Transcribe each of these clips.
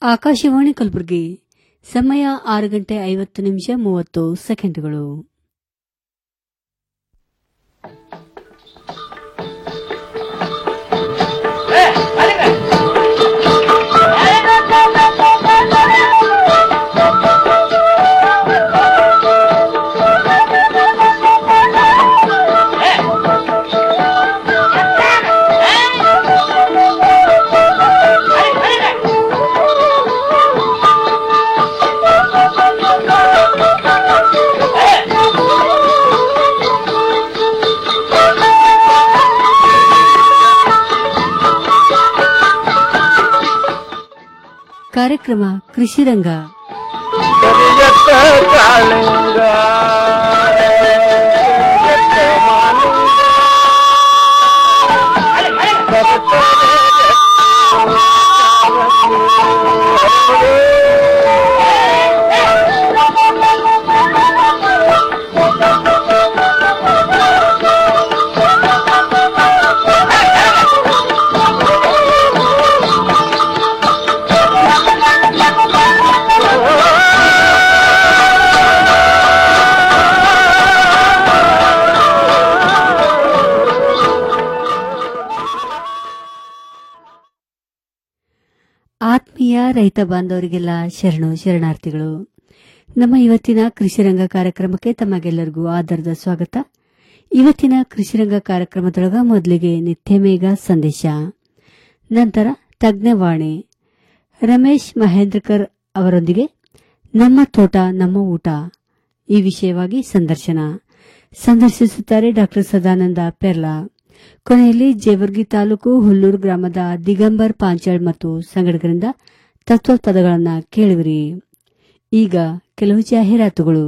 ಆಕಾಶವಾಣಿ ಕಲಬುರಗಿ ಸಮಯ ಆರು ಗಂಟೆ ಐವತ್ತು ನಿಮಿಷ ಮೂವತ್ತು ಸೆಕೆಂಡ್ಗಳು ಕಾರ್ಯಕ್ರಮ ಕೃಷಿ ರಂಗ ಕರಿಯತ್ತ ಕಾಳಿಂಗ ಕರಿಯತ್ತ ಮಾಲಿಂಗ. ಆತ್ಮೀಯ ರೈತ ಬಾಂಧವರಿಗೆಲ್ಲ ಶರಣು ಶರಣಾರ್ಥಿಗಳು ನಮ್ಮ ಇವತ್ತಿನ ಕೃಷಿರಂಗ ಕಾರ್ಯಕ್ರಮಕ್ಕೆ ತಮಗೆಲ್ಲರಿಗೂ ಆಧಾರದ ಸ್ವಾಗತ ಇವತ್ತಿನ ಕೃಷಿರಂಗ ಕಾರ್ಯಕ್ರಮದೊಳಗ ಮೊದಲಿಗೆ ನಿತ್ಯ ಮೇಘ ಸಂದೇಶ ನಂತರ ತಜ್ಞವಾಣಿ ರಮೇಶ್ ಮಹೇಂದ್ರಕರ್ ಅವರೊಂದಿಗೆ ನಮ್ಮ ತೋಟ ನಮ್ಮ ಊಟ ಈ ವಿಷಯವಾಗಿ ಸಂದರ್ಶನ ಸಂದರ್ಶಿಸುತ್ತಾರೆ ಡಾಕ್ಟರ್ ಸದಾನಂದ ಪೆರ್ಲಾ ಕೊನೆಯಲ್ಲಿ ಜೇವರ್ಗಿ ತಾಲೂಕು ಹುಲ್ಲೂರು ಗ್ರಾಮದ ದಿಗಂಬರ್ ಪಾಂಚಾಳ್ ಮತ್ತು ಸಂಗಡಿಗರಿಂದ ತತ್ವ ಪದಗಳನ್ನು ಕೇಳುವಿರಿ ಈಗ ಕೆಲವು ಜಾಹೀರಾತುಗಳು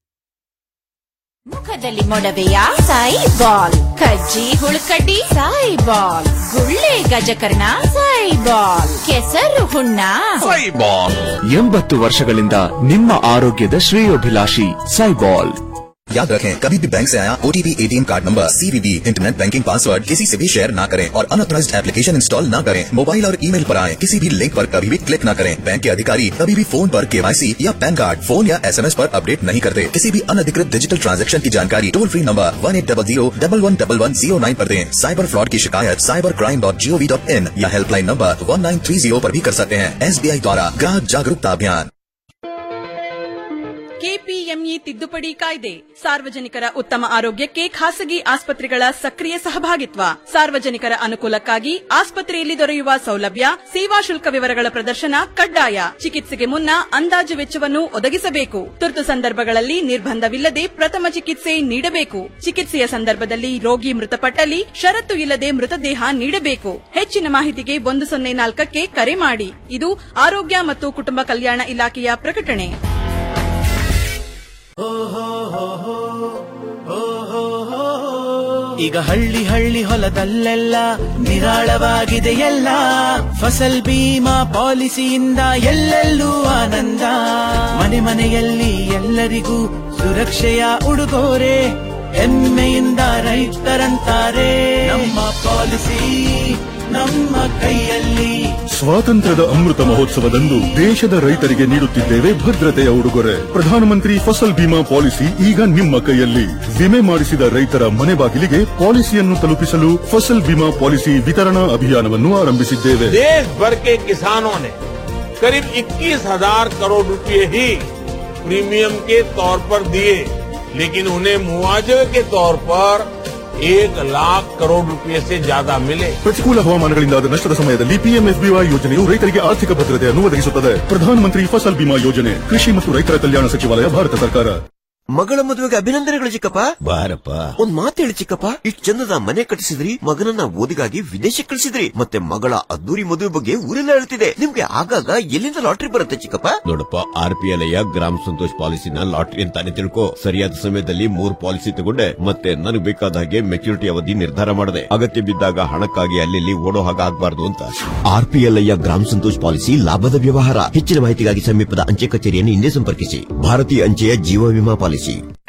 ಮುಖದಲ್ಲಿ ಮೊಡವೆಯ ಸಾಯಿ ಬಾಲ್ ಕಜ್ಜಿ ಹುಳುಕಡ್ಡಿ ಸಾಯಿ ಬಾಲ್ ಗುಳ್ಳೆ ಗಜಕರ್ಣ ಸಾಯಿ ಬಾಲ್ ಕೆಸರು ಹುಣ್ಣ ಸೈಬಾಲ್ ಎಂಬತ್ತು ವರ್ಷಗಳಿಂದ ನಿಮ್ಮ ಆರೋಗ್ಯದ ಶ್ರೇಯೋಭಿಲಾಷಿ ಸೈಬಾಲ್ याद रखें कभी भी बैंक से आया OTP ATM card number CVV internet banking password किसी से भी शेयर ना करें और अनऑथराइज्ड एप्लीकेशन इंस्टॉल ना करें मोबाइल और ईमेल पर आए किसी भी लिंक पर कभी भी क्लिक ना करें बैंक के अधिकारी कभी भी फोन पर केवाईसी या पैन कार्ड फोन या एसएमएस पर अपडेट नहीं करते किसी भी अनधिकृत डिजिटल ट्रांजैक्शन की जानकारी toll free number one eight double zero double one double one zero nine पर दें साइबर फ्रॉड की शिकायत cyber crime dot G O V dot in या helpline number one nine three zero पर भी कर सकते हैं एसबीआई द्वारा ग्राहक जागरूकता अभियान ಕೆಪಿಎಂಇ ತಿದ್ದುಪಡಿ ಕಾಯ್ದೆ ಸಾರ್ವಜನಿಕರ ಉತ್ತಮ ಆರೋಗ್ಯಕ್ಕೆ ಖಾಸಗಿ ಆಸ್ಪತ್ರೆಗಳ ಸಕ್ರಿಯ ಸಹಭಾಗಿತ್ವ ಸಾರ್ವಜನಿಕರ ಅನುಕೂಲಕ್ಕಾಗಿ ಆಸ್ಪತ್ರೆಯಲ್ಲಿ ದೊರೆಯುವ ಸೌಲಭ್ಯ ಸೇವಾ ಶುಲ್ಕ ವಿವರಗಳ ಪ್ರದರ್ಶನ ಕಡ್ಡಾಯ ಚಿಕಿತ್ಸೆಗೆ ಮುನ್ನ ಅಂದಾಜು ವೆಚ್ಚವನ್ನು ಒದಗಿಸಬೇಕು ತುರ್ತು ಸಂದರ್ಭಗಳಲ್ಲಿ ನಿರ್ಬಂಧವಿಲ್ಲದೆ ಪ್ರಥಮ ಚಿಕಿತ್ಸೆ ನೀಡಬೇಕು ಚಿಕಿತ್ಸೆಯ ಸಂದರ್ಭದಲ್ಲಿ ರೋಗಿ ಮೃತಪಟ್ಟಲ್ಲಿ ಷರತ್ತು ಇಲ್ಲದೆ ಮೃತದೇಹ ನೀಡಬೇಕು ಹೆಚ್ಚಿನ ಮಾಹಿತಿಗೆ ಒಂದು ಸೊನ್ನೆ ನಾಲ್ಕಕ್ಕೆ ಕರೆ ಮಾಡಿ ಇದು ಆರೋಗ್ಯ ಮತ್ತು ಕುಟುಂಬ ಕಲ್ಯಾಣ ಇಲಾಖೆಯ ಪ್ರಕಟಣೆ ಈಗ ಹಳ್ಳಿ ಹಳ್ಳಿ ಹೊಲದಲ್ಲೆಲ್ಲ ನಿರಾಳವಾಗಿದೆ ಎಲ್ಲ ಫಸಲ್ ಬೀಮಾ ಪಾಲಿಸಿಯಿಂದ ಎಲ್ಲೆಲ್ಲೂ ಆನಂದ ಮನೆ ಮನೆಯಲ್ಲಿ ಎಲ್ಲರಿಗೂ ಸುರಕ್ಷೆಯ ಉಡುಗೊರೆ ಹೆಮ್ಮೆಯಿಂದ ರೈತರಂತಾರೆ ನಮ್ಮ ಪಾಲಿಸಿ ನಮ್ಮ ಕೈಯಲ್ಲಿ ಸ್ವಾತಂತ್ರ್ಯದ ಅಮೃತ ಮಹೋತ್ಸವದಂದು ದೇಶದ ರೈತರಿಗೆ ನೀಡುತ್ತಿದ್ದೇವೆ ಭದ್ರತೆಯ ಉಡುಗೊರೆ ಪ್ರಧಾನಮಂತ್ರಿ ಫಸಲ್ ಬಿಮಾ ಪಾಲಿಸಿ ಈಗ ನಿಮ್ಮ ಕೈಯಲ್ಲಿ ವಿಮೆ ಮಾಡಿಸಿದ ರೈತರ ಮನೆ ಬಾಗಿಲಿಗೆ ಪಾಲಿಸಿಯನ್ನು ತಲುಪಿಸಲು ಫಸಲ್ ಬಿಮಾ ಪಾಲಿಸಿ ವಿತರಣಾ ಅಭಿಯಾನವನ್ನು ಆರಂಭಿಸಿದ್ದೇವೆ देश भर के किसानों ने करीब 21,000 करोड़ रुपए ही प्रीमियम के तौर पर दिए लेकिन उन्हें मुआवजे के तौर पर एक लाख करोड़ रुपए से ज्यादा मिले ಪ್ರತಿಕೂಲ ಹವಾಮಾನಗಳಿಂದಾದ ನಷ್ಟದ ಸಮಯದಲ್ಲಿ ಪಿಎಂಎಫ್ಬಿವೈ ಯೋಜನೆಯು ರೈತರಿಗೆ ಆರ್ಥಿಕ ಭದ್ರತೆಯನ್ನು ಒದಗಿಸುತ್ತದೆ ಪ್ರಧಾನಮಂತ್ರಿ ಫಸಲ್ ಬಿಮಾ ಯೋಜನೆ ಕೃಷಿ ಮತ್ತು ರೈತರ ಕಲ್ಯಾಣ ಸಚಿವಾಲಯ ಭಾರತ ಸರ್ಕಾರ ಮಗಳ ಮದುವೆಗೆ ಅಭಿನಂದನೆಗಳು ಚಿಕ್ಕಪ್ಪ ಬಾರಪ್ಪ ಒಂದ್ ಮಾತು ಹೇಳಿ ಚಿಕ್ಕಪ್ಪ ಇಷ್ಟು ಚಂದದ ಮನೆ ಕಟ್ಟಿಸಿದ್ರಿ ಮಗನನ್ನ ಓದಿಗಾಗಿ ವಿದೇಶಕ್ಕೆ ಕಳಿಸಿದ್ರಿ ಮತ್ತೆ ಮಗಳ ಅದ್ದೂರಿ ಮದುವೆ ಬಗ್ಗೆ ಊರೆಲ್ಲ ಹೇಳ್ತಿದೆ ನಿಮ್ಗೆ ಆಗಾಗ ಎಲ್ಲಿಂದ ಲಾಟ್ರಿ ಬರುತ್ತೆ ಚಿಕ್ಕಪ್ಪ ನೋಡಪ್ಪ ಆರ್ ಪಿ ಎಲ್ ಗ್ರಾಮ ಸಂತೋಷ್ ಪಾಲಿಸಿನ ಲಾಟ್ರಿ ಅಂತಾನೆ ತಿಳ್ಕೊ ಸರಿಯಾದ ಸಮಯದಲ್ಲಿ ಮೂರ್ ಪಾಲಿಸಿ ತಗೊಂಡೆ ಮತ್ತೆ ನನಗೆ ಬೇಕಾದ ಹಾಗೆ ಮೆಚುರಿಟಿ ಅವಧಿ ನಿರ್ಧಾರ ಮಾಡಿದೆ ಅಗತ್ಯ ಬಿದ್ದಾಗ ಹಣಕ್ಕಾಗಿ ಅಲ್ಲಿ ಓಡೋ ಹಾಗೆ ಆಗ್ಬಾರ್ದು ಅಂತ ಆರ್ ಪಿ ಎಲ್ ಗ್ರಾಮ ಸಂತೋಷ್ ಪಾಲಿಸಿ ಲಾಭದ ವ್ಯವಹಾರ ಹೆಚ್ಚಿನ ಮಾಹಿತಿಗಾಗಿ ಸಮೀಪದ ಅಂಚೆ ಕಚೇರಿಯನ್ನು ಹಿಂದೆ ಸಂಪರ್ಕಿಸಿ ಭಾರತೀಯ ಅಂಚೆಯ ಜೀವ ವಿಮಾ ಪಾಲಿಸಿ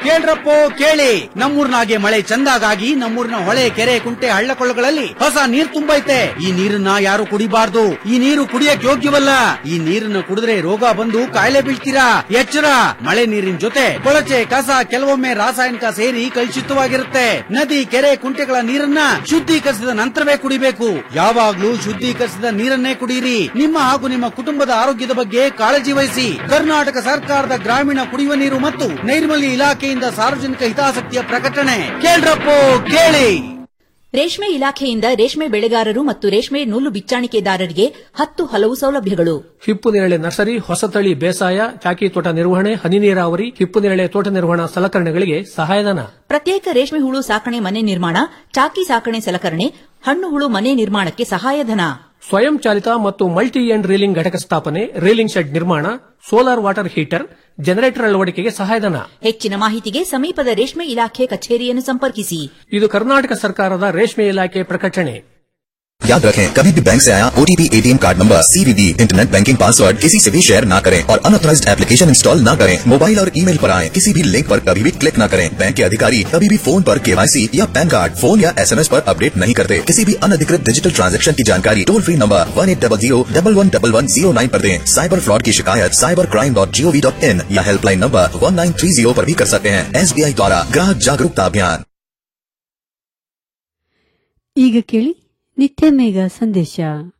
ಕೇಳ್ರಪ್ಪೋ ಕೇಳಿ ನಮ್ಮೂರ್ನಾಗೆ ಮಳೆ ಚಂದಾಗಾಗಿ ನಮ್ಮೂರಿನ ಹೊಳೆ ಕೆರೆ ಕುಂಟೆ ಹಳ್ಳ ಕೊಳ್ಳಗಳಲ್ಲಿ ಹೊಸ ನೀರ್ ತುಂಬೈತೆ ಈ ನೀರನ್ನ ಯಾರು ಕುಡಿಬಾರ್ದು ಈ ನೀರು ಕುಡಿಯಕ್ ಯೋಗ್ಯವಲ್ಲ ಈ ನೀರನ್ನ ಕುಡಿದ್ರೆ ರೋಗ ಬಂದು ಕಾಯಿಲೆ ಬೀಳ್ತೀರಾ ಎಚ್ಚರ ಮಳೆ ನೀರಿನ ಜೊತೆ ಕೊಳಚೆ ಕಸ ಕೆಲವೊಮ್ಮೆ ರಾಸಾಯನಿಕ ಸೇರಿ ಕಲುಷಿತವಾಗಿರುತ್ತೆ ನದಿ ಕೆರೆ ಕುಂಟೆಗಳ ನೀರನ್ನ ಶುದ್ಧೀಕರಿಸಿದ ನಂತರವೇ ಕುಡಿಬೇಕು ಯಾವಾಗ್ಲೂ ಶುದ್ಧೀಕರಿಸಿದ ನೀರನ್ನೇ ಕುಡಿಯಿರಿ ನಿಮ್ಮ ಹಾಗೂ ನಿಮ್ಮ ಕುಟುಂಬದ ಆರೋಗ್ಯದ ಬಗ್ಗೆ ಕಾಳಜಿ ವಹಿಸಿ ಕರ್ನಾಟಕ ಸರ್ಕಾರದ ಗ್ರಾಮೀಣ ಕುಡಿಯುವ ನೀರು ಮತ್ತು ನೈರ್ಮಲ್ಯ ಇಲಾಖೆಯಿಂದ ಸಾರ್ವಜನಿಕ ಹಿತಾಸಕ್ತಿಯ ಪ್ರಕಟಣೆ ಕೇಳ್ರಪ್ಪೋ ಕೇಳಿ ರೇಷ್ಮೆ ಇಲಾಖೆಯಿಂದ ರೇಷ್ಮೆ ಬೆಳೆಗಾರರು ಮತ್ತು ರೇಷ್ಮೆ ನೂಲು ಬಿಚ್ಚಾಣಿಕೆದಾರರಿಗೆ ಹತ್ತು ಹಲವು ಸೌಲಭ್ಯಗಳು ಹಿಪ್ಪು ನೇರಳೆ ನರ್ಸರಿ ಹೊಸತಳಿ ಬೇಸಾಯ ಚಾಕಿ ತೋಟ ನಿರ್ವಹಣೆ ಹನಿ ನೀರಾವರಿ ಹಿಪ್ಪು ನೇರಳೆ ತೋಟ ನಿರ್ವಹಣಾ ಸಲಕರಣೆಗಳಿಗೆ ಸಹಾಯಧನ ಪ್ರತ್ಯೇಕ ರೇಷ್ಮೆ ಹುಳು ಸಾಕಣೆ ಮನೆ ನಿರ್ಮಾಣ ಚಾಕಿ ಸಾಕಣೆ ಸಲಕರಣೆ ಹಣ್ಣು ಹುಳು ಮನೆ ನಿರ್ಮಾಣಕ್ಕೆ ಸಹಾಯಧನ ಸ್ವಯಂ ಚಾಲಿತ ಮತ್ತು ಮಲ್ಟಿ ಎಂಡ್ ರೀಲಿಂಗ್ ಘಟಕ ಸ್ಥಾಪನೆ ರೀಲಿಂಗ್ ಶೆಡ್ ನಿರ್ಮಾಣ ಸೋಲಾರ್ ವಾಟರ್ ಹೀಟರ್ ಜನರೇಟರ್ ಅಳವಡಿಕೆಗೆ ಸಹಾಯಧನ ಹೆಚ್ಚಿನ ಮಾಹಿತಿಗೆ ಸಮೀಪದ ರೇಷ್ಮೆ ಇಲಾಖೆ ಕಚೇರಿಯನ್ನು ಸಂಪರ್ಕಿಸಿ ಇದು ಕರ್ನಾಟಕ ಸರ್ಕಾರದ ರೇಷ್ಮೆ ಇಲಾಖೆ ಪ್ರಕಟಣೆ याद रखें कभी भी बैंक से आया OTP ATM card number CVV internet banking password किसी से भी शेयर ना करें और अनऑथराइज्ड एप्लीकेशन इंस्टॉल ना करें मोबाइल और ईमेल पर आए किसी भी लिंक पर कभी भी क्लिक ना करें बैंक के अधिकारी कभी भी फोन पर केवाईसी या पैन कार्ड फोन या एसएमएस पर अपडेट नहीं करते किसी भी अनधिकृत डिजिटल ट्रांजैक्शन की जानकारी toll free number one eight double zero double one double one zero nine पर दें साइबर फ्रॉड की शिकायत cyber crime dot G O V dot in या helpline number one nine three zero पर भी कर सकते हैं एसबीआई द्वारा ग्राहक जागरूकता अभियान ಈಗ ಕೇಳಿ ನಿತ್ಯ ಮೇಘ ಸಂದೇಶ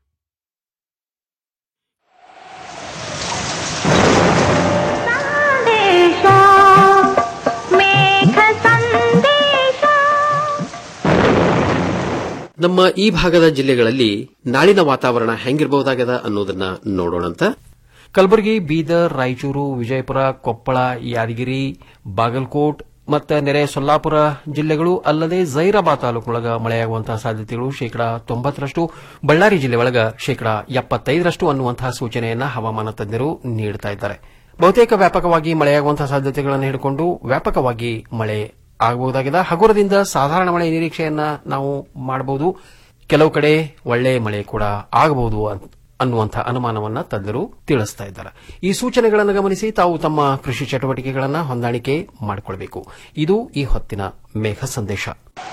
ನಮ್ಮ ಈ ಭಾಗದ ಜಿಲ್ಲೆಗಳಲ್ಲಿ ನಾಳಿನ ವಾತಾವರಣ ಹೆಂಗಿರಬಹುದಾಗದ ಅನ್ನೋದನ್ನ ನೋಡೋಣಂತ ಕಲಬುರಗಿ ಬೀದರ್ ರಾಯಚೂರು ವಿಜಯಪುರ ಕೊಪ್ಪಳ ಯಾದಗಿರಿ ಬಾಗಲಕೋಟ್ ಮತ್ತು ನೆರೆ ಸೊಲ್ಲಾಪುರ ಜಿಲ್ಲೆಗಳು ಅಲ್ಲದೆ ಜೈರಾಬಾದ್ ತಾಲೂಕೊಳಗ ಮಳೆಯಾಗುವಂತಹ ಸಾಧ್ಯತೆಗಳು ಶೇಕಡಾ ತೊಂಬತ್ತರಷ್ಟು ಬಳ್ಳಾರಿ ಜಿಲ್ಲೆ ಒಳಗ ಶೇಕಡಾ ಎಪ್ಪತ್ತೈದರಷ್ಟು ಅನ್ನುವಂತಹ ಸೂಚನೆಯನ್ನ ಹವಾಮಾನ ತಜ್ಞರು ನೀಡುತ್ತಾ ಇದ್ದಾರೆ ಬಹುತೇಕ ವ್ಯಾಪಕವಾಗಿ ಮಳೆಯಾಗುವಂತಹ ಸಾಧ್ಯತೆಗಳನ್ನು ಹಿಡಿಕೊಂಡು ವ್ಯಾಪಕವಾಗಿ ಮಳೆ ಆಗಬಹುದಾಗಿದೆ ಹಗುರದಿಂದ ಸಾಧಾರಣ ಮಳೆ ನಿರೀಕ್ಷೆಯನ್ನ ನಾವು ಮಾಡಬಹುದು ಕೆಲವು ಕಡೆ ಒಳ್ಳೆ ಮಳೆ ಕೂಡ ಆಗಬಹುದು ಅನ್ನುವಂತಹ ಅನುಮಾನವನ್ನ ತಜ್ಞರು ತಿಳಿಸ್ತಾ ಇದ್ದಾರೆ ಈ ಸೂಚನೆಗಳನ್ನು ಗಮನಿಸಿ ತಾವು ತಮ್ಮ ಕೃಷಿ ಚಟುವಟಿಕೆಗಳನ್ನು ಹೊಂದಾಣಿಕೆ ಮಾಡಿಕೊಳ್ಬೇಕು ಇದು ಈ ಹೊತ್ತಿನ ಮೇಘ ಸಂದೇಶ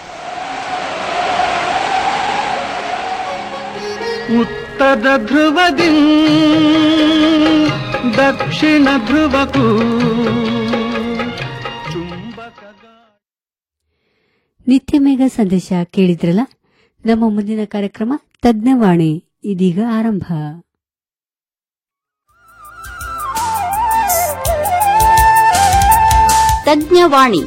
ಉತ್ತರ ಧ್ರುವದಿ ದಕ್ಷಿಣ ಧ್ರುವಕ್ಕೂ ನಿತ್ಯ ಮೇಘ ಸಂದೇಶ ಕೇಳಿದ್ರಲ್ಲ ನಮ್ಮ ಮುಂದಿನ ಕಾರ್ಯಕ್ರಮ ತಜ್ಞವಾಣಿ ಇದೀಗ ಆರಂಭ ತಜ್ಞವಾಣಿ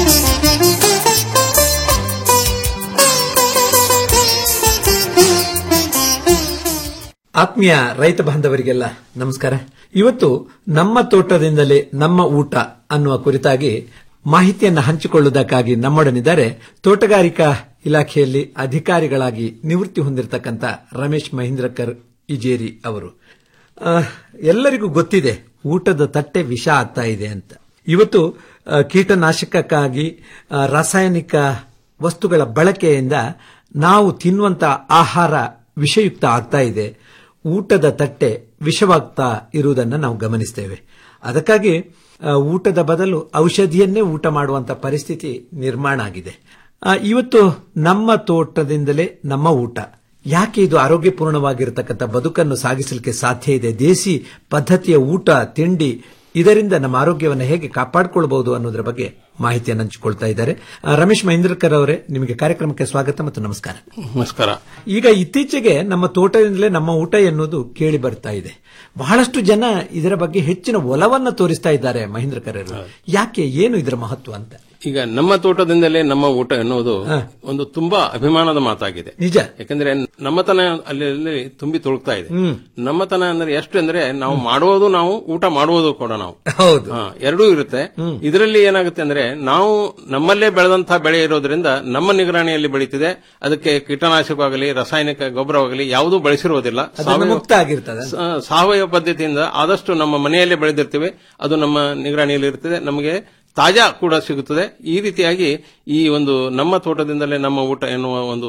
ಆತ್ಮೀಯ ರೈತ ಬಾಂಧವರಿಗೆಲ್ಲ ನಮಸ್ಕಾರ ಇವತ್ತು ನಮ್ಮ ತೋಟದಿಂದಲೇ ನಮ್ಮ ಊಟ ಅನ್ನುವ ಕುರಿತಾಗಿ ಮಾಹಿತಿಯನ್ನು ಹಂಚಿಕೊಳ್ಳುವುದಕ್ಕಾಗಿ ನಮ್ಮೊಡನಿದ್ದಾರೆ ತೋಟಗಾರಿಕಾ ಇಲಾಖೆಯಲ್ಲಿ ಅಧಿಕಾರಿಗಳಾಗಿ ನಿವೃತ್ತಿ ಹೊಂದಿರತಕ್ಕಂಥ ರಮೇಶ್ ಮಹೇಂದ್ರಕರ್ ಇಜೇರಿ ಅವರು ಆ, ಎಲ್ಲರಿಗೂ ಗೊತ್ತಿದೆ ಊಟದ ತಟ್ಟೆ ವಿಷ ಆಗ್ತಾ ಇದೆ ಅಂತ ಇವತ್ತು ಆ, ಕೀಟನಾಶಕಕ್ಕಾಗಿ ಆ, ರಾಸಾಯನಿಕ ವಸ್ತುಗಳ ಬಳಕೆಯಿಂದ ನಾವು ತಿನ್ನುವಂತ ಆಹಾರ ವಿಷಯುಕ್ತ ಆಗ್ತಾ ಇದೆ ಊಟದ ತಟ್ಟೆ ವಿಷವಾಗ್ತಾ ಇರುವುದನ್ನು ನಾವು ಗಮನಿಸ್ತೇವೆ ಅದಕ್ಕಾಗಿ ಆ, ಊಟದ ಬದಲು ಔಷಧಿಯನ್ನೇ ಊಟ ಮಾಡುವಂತ ಪರಿಸ್ಥಿತಿ ನಿರ್ಮಾಣ ಆಗಿದೆ ಆ, ಇವತ್ತು ನಮ್ಮ ತೋಟದಿಂದಲೇ ನಮ್ಮ ಊಟ ಯಾಕೆ ಇದು ಆರೋಗ್ಯಪೂರ್ಣವಾಗಿರತಕ್ಕಂಥ ಬದುಕನ್ನು ಸಾಗಿಸಲಿಕ್ಕೆ ಸಾಧ್ಯ ಇದೆ ದೇಸಿ ಪದ್ಧತಿಯ ಊಟ ತಿಂಡಿ ಇದರಿಂದ ನಮ್ಮ ಆರೋಗ್ಯವನ್ನು ಹೇಗೆ ಕಾಪಾಡಿಕೊಳ್ಳಬಹುದು ಅನ್ನೋದರ ಬಗ್ಗೆ ಮಾಹಿತಿಯನ್ನು ಹಂಚಿಕೊಳ್ತಾ ಇದ್ದಾರೆ ಆ, ರಮೇಶ್ ಮಹೇಂದ್ರಕರ್ ಅವರೇ ನಿಮಗೆ ಕಾರ್ಯಕ್ರಮಕ್ಕೆ ಸ್ವಾಗತ ಮತ್ತು ನಮಸ್ಕಾರ ನಮಸ್ಕಾರ ಈಗ ಇತ್ತೀಚೆಗೆ ನಮ್ಮ ತೋಟದಿಂದಲೇ ನಮ್ಮ ಊಟ ಎನ್ನುವುದು ಕೇಳಿ ಬರ್ತಾ ಇದೆ ಬಹಳಷ್ಟು ಜನ ಇದರ ಬಗ್ಗೆ ಹೆಚ್ಚಿನ ಒಲವನ್ನ ತೋರಿಸ್ತಾ ಇದ್ದಾರೆ ಮಹೇಂದ್ರಕರ್ ಅವರು ಯಾಕೆ ಏನು ಇದರ ಮಹತ್ವ ಅಂತ ಈಗ ನಮ್ಮ ತೋಟದಿಂದಲೇ ನಮ್ಮ ಊಟ ಎನ್ನುವುದು ಒಂದು ತುಂಬಾ ಅಭಿಮಾನದ ಮಾತಾಗಿದೆ ನಿಜ ಯಾಕಂದ್ರೆ ನಮ್ಮತನ ಅಲ್ಲಿ ಅಲ್ಲಿ ತುಂಬಿ ತುಳುಕ್ತಾ ಇದೆ ಹ್ಮ್. ನಮ್ಮತನ ಅಂದ್ರೆ ಎಷ್ಟು ಅಂದ್ರೆ ನಾವು ಮಾಡುವುದು ನಾವು ಊಟ ಮಾಡುವುದು ಕೂಡ ನಾವು ಹೌದು ಹಾ, ಎರಡೂ ಇರುತ್ತೆ ಇದರಲ್ಲಿ ಏನಾಗುತ್ತೆ ಅಂದ್ರೆ ನಾವು ನಮ್ಮಲ್ಲೇ ಬೆಳೆದಂತಹ ಬೆಳೆ ಇರೋದ್ರಿಂದ ನಮ್ಮ ನಿಗರಾಣಿಯಲ್ಲಿ ಬೆಳೀತಿದೆ ಅದಕ್ಕೆ ಕೀಟನಾಶಕವಾಗಲಿ ರಾಸಾಯನಿಕ ಗೊಬ್ಬರವಾಗಲಿ ಯಾವುದೂ ಬಳಸಿರುವುದಿಲ್ಲ ಅದನ್ನು ಸಾವಯವ- ಮುಕ್ತ ಆಗಿರ್ತದೆ ಸ- ಸಾವಯವ ಪದ್ಧತಿಯಿಂದ ಆದಷ್ಟು ನಮ್ಮ ಮನೆಯಲ್ಲೇ ಬೆಳೆದಿರ್ತೀವಿ ಅದು ನಮ್ಮ ನಿಗರಾಣಿಯಲ್ಲಿ ಇರ್ತದೆ ನಮಗೆ ತಾಜಾ ಕೂಡ ಸಿಗುತ್ತದೆ ಈ ರೀತಿಯಾಗಿ ಈ ಒಂದು ನಮ್ಮ ತೋಟದಿಂದಲೇ ನಮ್ಮ ಊಟ ಎನ್ನುವ ಒಂದು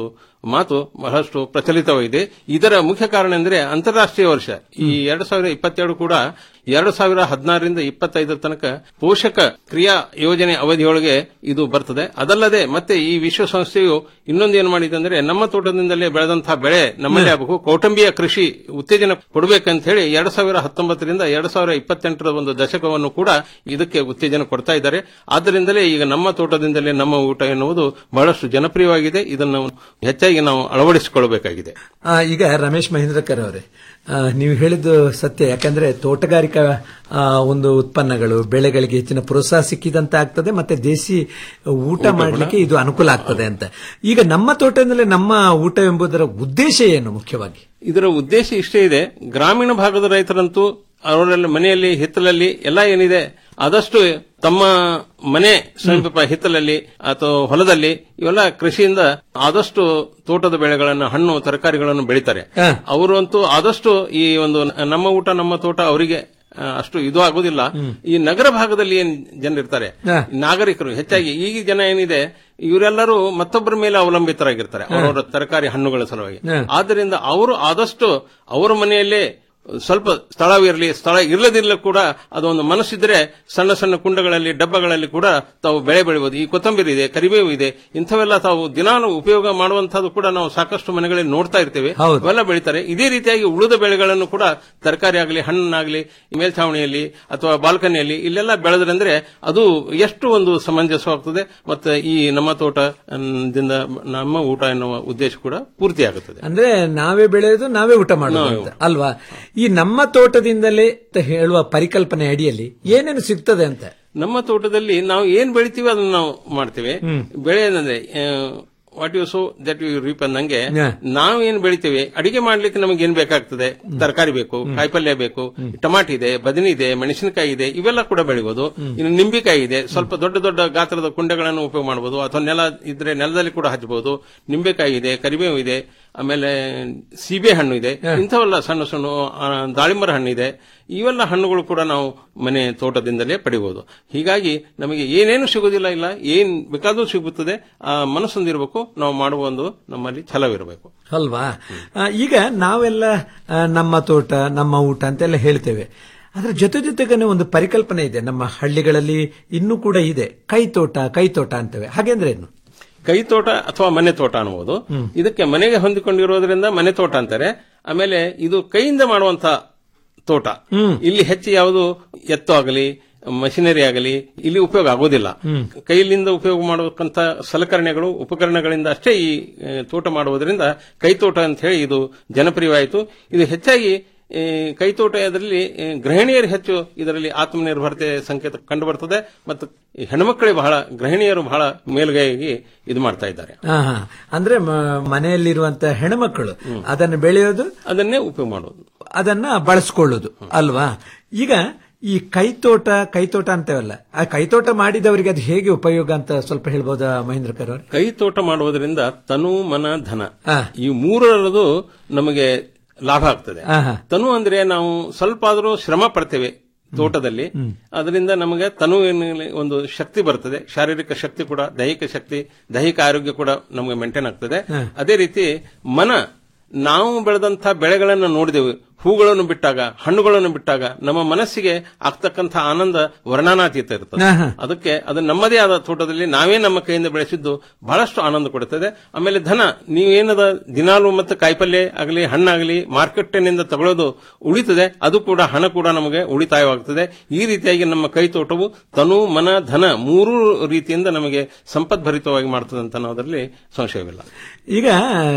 ಮಾತು ಬಹಳಷ್ಟು ಪ್ರಚಲಿತವಾಗಿದೆ ಇದರ ಮುಖ್ಯ ಕಾರಣ ಎಂದರೆ ಅಂತಾರಾಷ್ಟ್ರೀಯ ವರ್ಷ ಈ ಎರಡು ಸಾವಿರದ ಇಪ್ಪತ್ತೆರಡು ಕೂಡ ಎರಡು ಸಾವಿರ ಹದಿನಾರರಿಂದ ಇಪ್ಪತ್ತೈದರ ತನಕ ಪೋಷಕ ಕ್ರಿಯಾ ಯೋಜನೆ ಅವಧಿಯೊಳಗೆ ಇದು ಬರ್ತದೆ ಅದಲ್ಲದೆ ಮತ್ತೆ ಈ ವಿಶ್ವಸಂಸ್ಥೆಯು ಇನ್ನೊಂದು ಏನು ಮಾಡಿದೆ ಅಂದ್ರೆ ನಮ್ಮ ತೋಟದಿಂದಲೇ ಬೆಳೆದಂತಹ ಬೆಳೆ ನಮ್ಮಲ್ಲೇ ಆಗಬೇಕು ಕೌಟುಂಬಿಯ ಕೃಷಿ ಉತ್ತೇಜನ ಕೊಡಬೇಕಂತ ಹೇಳಿ ಎರಡು ಸಾವಿರ ಹತ್ತೊಂಬತ್ತರಿಂದ ಎರಡು ಸಾವಿರ ಇಪ್ಪತ್ತೆಂಟರ ಒಂದು ದಶಕವನ್ನು ಕೂಡ ಇದಕ್ಕೆ ಉತ್ತೇಜನ ಕೊಡ್ತಾ ಇದ್ದಾರೆ ಆದ್ದರಿಂದಲೇ ಈಗ ನಮ್ಮ ತೋಟದಿಂದಲೇ ನಮ್ಮ ಊಟ ಎನ್ನುವುದು ಬಹಳಷ್ಟು ಜನಪ್ರಿಯವಾಗಿದೆ ಇದನ್ನು ಹೆಚ್ಚಾಗಿ ನಾವು ಅಳವಡಿಸಿಕೊಳ್ಳಬೇಕಾಗಿದೆ ಆ, ಈಗ ರಮೇಶ್ ಮಹೇಂದ್ರಕರ್ ಅವರೇ ಆ, ನೀವು ಹೇಳಿದ್ದು ಸತ್ಯ ಯಾಕಂದ್ರೆ ತೋಟಗಾರಿಕಾ ಆ, ಒಂದು ಉತ್ಪನ್ನಗಳು ಬೆಳೆಗಳಿಗೆ ಹೆಚ್ಚಿನ ಪ್ರೋತ್ಸಾಹ ಸಿಕ್ಕಿದಂತ ಆಗ್ತದೆ ಮತ್ತೆ ದೇಸಿ ಊಟ ಮಾಡಲಿಕ್ಕೆ ಇದು ಅನುಕೂಲ ಆಗ್ತದೆ ಅಂತ ಈಗ ನಮ್ಮ ತೋಟದಲ್ಲಿ ನಮ್ಮ ಊಟ ಎಂಬುದರ ಉದ್ದೇಶ ಏನು ಮುಖ್ಯವಾಗಿ ಇದರ ಉದ್ದೇಶ ಇಷ್ಟೇ ಇದೆ ಗ್ರಾಮೀಣ ಭಾಗದ ರೈತರಂತೂ ಅವರಲ್ಲಿ ಮನೆಯಲ್ಲಿ ಹಿತ್ತಲಲ್ಲಿ ಎಲ್ಲ ಏನಿದೆ ಆದಷ್ಟು ತಮ್ಮ ಮನೆ ಸಮೀಪ ಹಿತ್ತಲಲ್ಲಿ ಅಥವಾ ಹೊಲದಲ್ಲಿ ಇವೆಲ್ಲ ಕೃಷಿಯಿಂದ ಆದಷ್ಟು ತೋಟದ ಬೆಳೆಗಳನ್ನು ಹಣ್ಣು ತರಕಾರಿಗಳನ್ನು ಬೆಳೀತಾರೆ ಅವರು ಅಂತೂ ಆದಷ್ಟು ಈ ಒಂದು ನಮ್ಮ ಊಟ ನಮ್ಮ ತೋಟ ಅವರಿಗೆ ಆ, ಅಷ್ಟು ಇದು ಆಗೋದಿಲ್ಲ ಈ ನಗರ ಭಾಗದಲ್ಲಿ ಏನ್ ಜನರಿರ್ತಾರೆ ನಾಗರಿಕರು ಹೆಚ್ಚಾಗಿ ಈಗ ಜನ ಏನಿದೆ ಇವರೆಲ್ಲರೂ ಮತ್ತೊಬ್ಬರ ಮೇಲೆ ಅವಲಂಬಿತರಾಗಿರ್ತಾರೆ ಅವರವರ ತರಕಾರಿ ಹಣ್ಣುಗಳ ಸಲುವಾಗಿ ಹ. ಆದ್ದರಿಂದ ಅವರು ಆದಷ್ಟು ಅವರ ಮನೆಯಲ್ಲೇ ಸ್ವಲ್ಪ ಸ್ಥಳವಿರಲಿ ಸ್ಥಳ ಇಲ್ಲದಿರಲಿ ಕೂಡ ಅದೊಂದು ಮನಸ್ಸಿದ್ರೆ ಸಣ್ಣ ಸಣ್ಣ ಕುಂಡಗಳಲ್ಲಿ ಡಬ್ಬಗಳಲ್ಲಿ ಕೂಡ ತಾವು ಬೆಳೆ ಬೆಳಿಬಹುದು ಈ ಕೊತ್ತಂಬರಿ ಇದೆ ಕರಿಬೇವು ಇದೆ ಇಂಥವೆಲ್ಲ ತಾವು ದಿನಾನು ಉಪಯೋಗ ಮಾಡುವಂತಹದ್ದು ಕೂಡ ನಾವು ಸಾಕಷ್ಟು ಮನೆಗಳಲ್ಲಿ ನೋಡ್ತಾ ಇರ್ತೇವೆ ಅವೆಲ್ಲ ಬೆಳಿತಾರೆ ಇದೇ ರೀತಿಯಾಗಿ ಉಳಿದ ಬೆಳೆಗಳನ್ನು ಕೂಡ ತರಕಾರಿ ಆಗಲಿ ಹಣ್ಣಾಗಲಿ ಮೇಲ್ಛಾವಣಿಯಲ್ಲಿ ಅಥವಾ ಬಾಲ್ಕನಿಯಲ್ಲಿ ಇಲ್ಲೆಲ್ಲ ಬೆಳೆದ್ರಂದ್ರೆ ಅದು ಎಷ್ಟು ಒಂದು ಸಮಂಜಸವಾಗ್ತದೆ ಮತ್ತೆ ಈ ನಮ್ಮ ತೋಟ ಮ್, ದಿಂದ ನಮ್ಮ ಊಟ ಎನ್ನುವ ಉದ್ದೇಶ ಕೂಡ ಪೂರ್ತಿಯಾಗುತ್ತದೆ ಅಂದ್ರೆ ನಾವೇ ಬೆಳೆಯೋದು ನಾವೇ ಊಟ ಮಾಡೋದು ಅಂತ ಅಲ್ವಾ ಈ ನಮ್ಮ ತೋಟದಿಂದಲೇ ಅಂತ ಹೇಳುವ ಪರಿಕಲ್ಪನೆ ಅಡಿಯಲ್ಲಿ ಏನೇನು ಸಿಗ್ತದೆ ಅಂತ ನಮ್ಮ ತೋಟದಲ್ಲಿ ನಾವು ಏನ್ ಬೆಳಿತೀವಿ ಅದನ್ನ ನಾವು ಮಾಡ್ತೇವೆ ಬೆಳೆ ಏನಂದ್ರೆ what you sow that you reap ಅಂದಂಗೆ Yeah. ನಾವು ಏನ್ ಬೆಳಿತೇವೆ ಅಡಿಗೆ ಮಾಡ್ಲಿಕ್ಕೆ ನಮಗೆ ಏನ್ ಬೇಕಾಗ್ತದೆ ತರಕಾರಿ ಬೇಕು ಕಾಯಿಪಲ್ಯ ಬೇಕು ಟಮಾಟಿ ಇದೆ ಬದನಿ ಇದೆ ಮೆಣಸಿನಕಾಯಿ ಇದೆ ಇವೆಲ್ಲ ಕೂಡ ಬೆಳಿಬಹುದು ಇನ್ನು ನಿಂಬಿಕಾಯಿ ಇದೆ ಸ್ವಲ್ಪ ದೊಡ್ಡ ದೊಡ್ಡ ಗಾತ್ರದ ಕುಂಡಗಳನ್ನು ಉಪಯೋಗ ಮಾಡಬಹುದು ಅಥವಾ ನೆಲ ಇದ್ರೆ ನೆಲದಲ್ಲಿ ಕೂಡ ಹಚ್ಚಬಹುದು ನಿಂಬೆಕಾಯಿ ಇದೆ ಕರಿಬೇವು ಇದೆ ಆಮೇಲೆ ಸೀಬೆ ಹಣ್ಣು ಇದೆ ಇಂಥವೆಲ್ಲ ಸಣ್ಣ ಸಣ್ಣ ಆ, ದಾಳಿಂಬರ ಹಣ್ಣು ಇದೆ ಇವೆಲ್ಲ ಹಣ್ಣುಗಳು ಕೂಡ ನಾವು ಮನೆ ತೋಟದಿಂದಲೇ ಪಡಿಬಹುದು ಹೀಗಾಗಿ ನಮಗೆ ಏನೇನು ಸಿಗೋದಿಲ್ಲ ಇಲ್ಲ ಏನ್ ಬೇಕಾದ್ರೂ ಸಿಗುತ್ತದೆ ಆ ಮನಸ್ಸೊಂದಿರಬೇಕು ನಾವು ಮಾಡುವ ಒಂದು ನಮ್ಮಲ್ಲಿ ಛಲವಿರಬೇಕು ಅಲ್ವಾ ಆ, ಈಗ ನಾವೆಲ್ಲ ಆ, ನಮ್ಮ ತೋಟ ನಮ್ಮ ಊಟ ಅಂತೆಲ್ಲ ಹೇಳ್ತೇವೆ ಅದ್ರ ಜೊತೆ ಜೊತೆಗೇನೆ ಒಂದು ಪರಿಕಲ್ಪನೆ ಇದೆ ನಮ್ಮ ಹಳ್ಳಿಗಳಲ್ಲಿ ಇನ್ನೂ ಕೂಡ ಇದೆ ಕೈ ತೋಟ ಕೈ ತೋಟ ಅಂತೇವೆ ಹಾಗೆಂದ್ರೆ ಏನು ಕೈ ತೋಟ ಅಥವಾ ಮನೆ ತೋಟ ಅನ್ನಬಹುದು ಇದಕ್ಕೆ ಮನೆಗೆ ಹೊಂದಿಕೊಂಡಿರೋದ್ರಿಂದ ಮನೆ ತೋಟ ಅಂತಾರೆ ಆಮೇಲೆ ಇದು ಕೈಯಿಂದ ಮಾಡುವಂತ ತೋಟ ಇಲ್ಲಿ ಹೆಚ್ಚು ಯಾವುದು ಎತ್ತು ಆಗಲಿ ಮಷಿನರಿ ಆಗಲಿ ಇಲ್ಲಿ ಉಪಯೋಗ ಆಗೋದಿಲ್ಲ ಕೈಲಿಂದ ಉಪಯೋಗ ಮಾಡಬೇಕಂತ ಸಲಕರಣೆಗಳು ಉಪಕರಣಗಳಿಂದ ಅಷ್ಟೇ ಈ ಆ, ತೋಟ ಮಾಡುವುದರಿಂದ ಕೈತೋಟ ಅಂತ ಹೇಳಿ ಇದು ಜನಪ್ರಿಯವಾಯಿತು ಇದು ಹೆಚ್ಚಾಗಿ ಈ ಕೈತೋಟ ಇದರಲ್ಲಿ ಈ ಗೃಹಿಣಿಯರು ಹೆಚ್ಚು ಇದರಲ್ಲಿ ಆತ್ಮನಿರ್ಭರತೆ ಸಂಕೇತ ಕಂಡು ಬರ್ತದೆ ಮತ್ತು ಈ ಹೆಣ್ಮಕ್ಕಳಿಗೆ ಬಹಳ ಗೃಹಿಣಿಯರು ಬಹಳ ಮೇಲ್ಗೈಯಾಗಿ ಇದು ಮಾಡ್ತಾ ಇದ್ದಾರೆ ಹಾ ಹಾ ಅಂದ್ರೆ ಮ- ಮನೆಯಲ್ಲಿರುವಂತ ಹೆಣ್ಮಕ್ಕಳು ಅದನ್ನು ಬೆಳೆಯೋದು ಅದನ್ನೇ ಉಪಯೋಗ ಮಾಡೋದು ಅದನ್ನ ಬಳಸ್ಕೊಳ್ಳೋದು ಅಲ್ವಾ ಈಗ ಈ ಕೈತೋಟ ಕೈತೋಟ ಅಂತೇವಲ್ಲ ಆ ಕೈತೋಟ ಮಾಡಿದವರಿಗೆ ಅದು ಹೇಗೆ ಉಪಯೋಗ ಅಂತ ಸ್ವಲ್ಪ ಹೇಳ್ಬೋದಾ ಮಹೇಂದ್ರಕರ್ ಅವರು ಕೈ ತೋಟ ಮಾಡುವುದರಿಂದ ತನು ಮನ ಧನ ಈ ಮೂರರದು ನಮಗೆ ಲಾಭ ಆಗ್ತದೆ ಆಹಾ. ತನು ಅಂದ್ರೆ ನಾವು ಸ್ವಲ್ಪ ಆದರೂ ಶ್ರಮ ಪಡ್ತೇವೆ ತೋಟದಲ್ಲಿ ಅದರಿಂದ ನಮಗೆ ತನುವಿನಲ್ಲಿ ಒಂದು ಶಕ್ತಿ ಬರ್ತದೆ ಶಾರೀರಿಕ ಶಕ್ತಿ ಕೂಡ ದೈಹಿಕ ಶಕ್ತಿ ದೈಹಿಕ ಆರೋಗ್ಯ ಕೂಡ ನಮಗೆ ಮೇಂಟೈನ್ ಆಗ್ತದೆ ಹ. ಅದೇ ರೀತಿ ಮನ ನಾವು ಬೆಳೆದಂತಹ ಬೆಳೆಗಳನ್ನು ನೋಡಿದೆವು ಹೂಗಳನ್ನು ಬಿಟ್ಟಾಗ ಹಣ್ಣುಗಳನ್ನು ಬಿಟ್ಟಾಗ ನಮ್ಮ ಮನಸ್ಸಿಗೆ ಆಗ್ತಕ್ಕಂಥ ಆನಂದ ವರ್ಣನಾತೀತ ಇರ್ತದೆ ಆಹಾ. ಅದಕ್ಕೆ ಅದು ನಮ್ಮದೇ ಆದ ತೋಟದಲ್ಲಿ ನಾವೇ ನಮ್ಮ ಕೈಯಿಂದ ಬೆಳೆಸಿದ್ದು ಬಹಳಷ್ಟು ಆನಂದ ಕೊಡುತ್ತದೆ ಆಮೇಲೆ ಧನ ನೀವೇನದ ದಿನಾಲು ಮತ್ತು ಕಾಯಿಪಲ್ಯ ಆಗಲಿ ಹಣ್ಣಾಗಲಿ ಮಾರ್ಕೆಟ್ನಿಂದ ತಗೊಳ್ಳೋದು ಉಳಿತದೆ ಅದು ಕೂಡ ಹಣ ಕೂಡ ನಮಗೆ ಉಳಿತಾಯವಾಗ್ತದೆ ಈ ರೀತಿಯಾಗಿ ನಮ್ಮ ಕೈ ತೋಟವು ತನು ಮನ ಧನ ಮೂರೂ ರೀತಿಯಿಂದ ನಮಗೆ ಸಂಪದ್ಭರಿತವಾಗಿ ಮಾಡ್ತದೆ ಅಂತ ಅನ್ನೋದರಲ್ಲಿ ಸಂಶಯವಿಲ್ಲ ಈಗ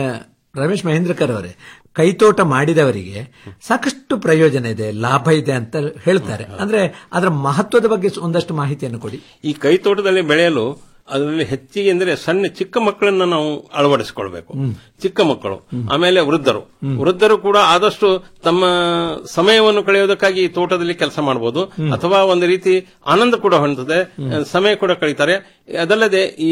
ರಮೇಶ್ ಮಹೇಂದ್ರಕರ್ ಅವರೇ ಕೈತೋಟ ಮಾಡಿದವರಿಗೆ ಸಾಕಷ್ಟು ಪ್ರಯೋಜನ ಇದೆ ಲಾಭ ಇದೆ ಅಂತ ಹೇಳ್ತಾರೆ ಅಂದ್ರೆ ಅದರ ಮಹತ್ವದ ಬಗ್ಗೆ ಒಂದಷ್ಟು ಮಾಹಿತಿಯನ್ನು ಕೊಡಿ ಈ ಕೈ ತೋಟದಲ್ಲಿ ಬೆಳೆಯಲು ಅದರಲ್ಲಿ ಹೆಚ್ಚಿಗೆ ಅಂದ್ರೆ ಸಣ್ಣ ಚಿಕ್ಕ ಮಕ್ಕಳನ್ನ ನಾವು ಅಳವಡಿಸಿಕೊಳ್ಬೇಕು ಚಿಕ್ಕ ಮಕ್ಕಳು ಆಮೇಲೆ ವೃದ್ಧರು ವೃದ್ಧರು ಕೂಡ ಆದಷ್ಟು ತಮ್ಮ ಸಮಯವನ್ನು ಕಳೆಯೋದಕ್ಕಾಗಿ ಈ ತೋಟದಲ್ಲಿ ಕೆಲಸ ಮಾಡಬಹುದು ಅಥವಾ ಒಂದು ರೀತಿ ಆನಂದ ಕೂಡ ಹೊಂದುತ್ತದೆ ಸಮಯ ಕೂಡ ಕಳೀತಾರೆ ಅದಲ್ಲದೆ ಈ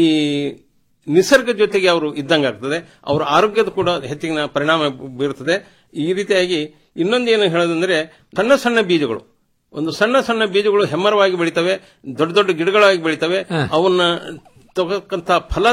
ನಿಸರ್ಗ ಜೊತೆಗೆ ಅವರು ಇದ್ದಂಗಾಗ್ತದೆ ಅವರ ಆರೋಗ್ಯದ ಕೂಡ ಹೆಚ್ಚಿನ ಪರಿಣಾಮ ಬೀರುತ್ತದೆ ಈ ರೀತಿಯಾಗಿ ಇನ್ನೊಂದೇನು ಹೇಳೋದಂದ್ರೆ ಸಣ್ಣ ಸಣ್ಣ ಬೀಜಗಳು ಒಂದು ಸಣ್ಣ ಸಣ್ಣ ಬೀಜಗಳು ಹೆಮ್ಮರವಾಗಿ ಬೆಳಿತವೆ ದೊಡ್ಡ ದೊಡ್ಡ ಗಿಡಗಳಾಗಿ ಬೆಳಿತವೆ ಅವನ್ನ ತಗೋಕ್ಕಂತ ಫಲ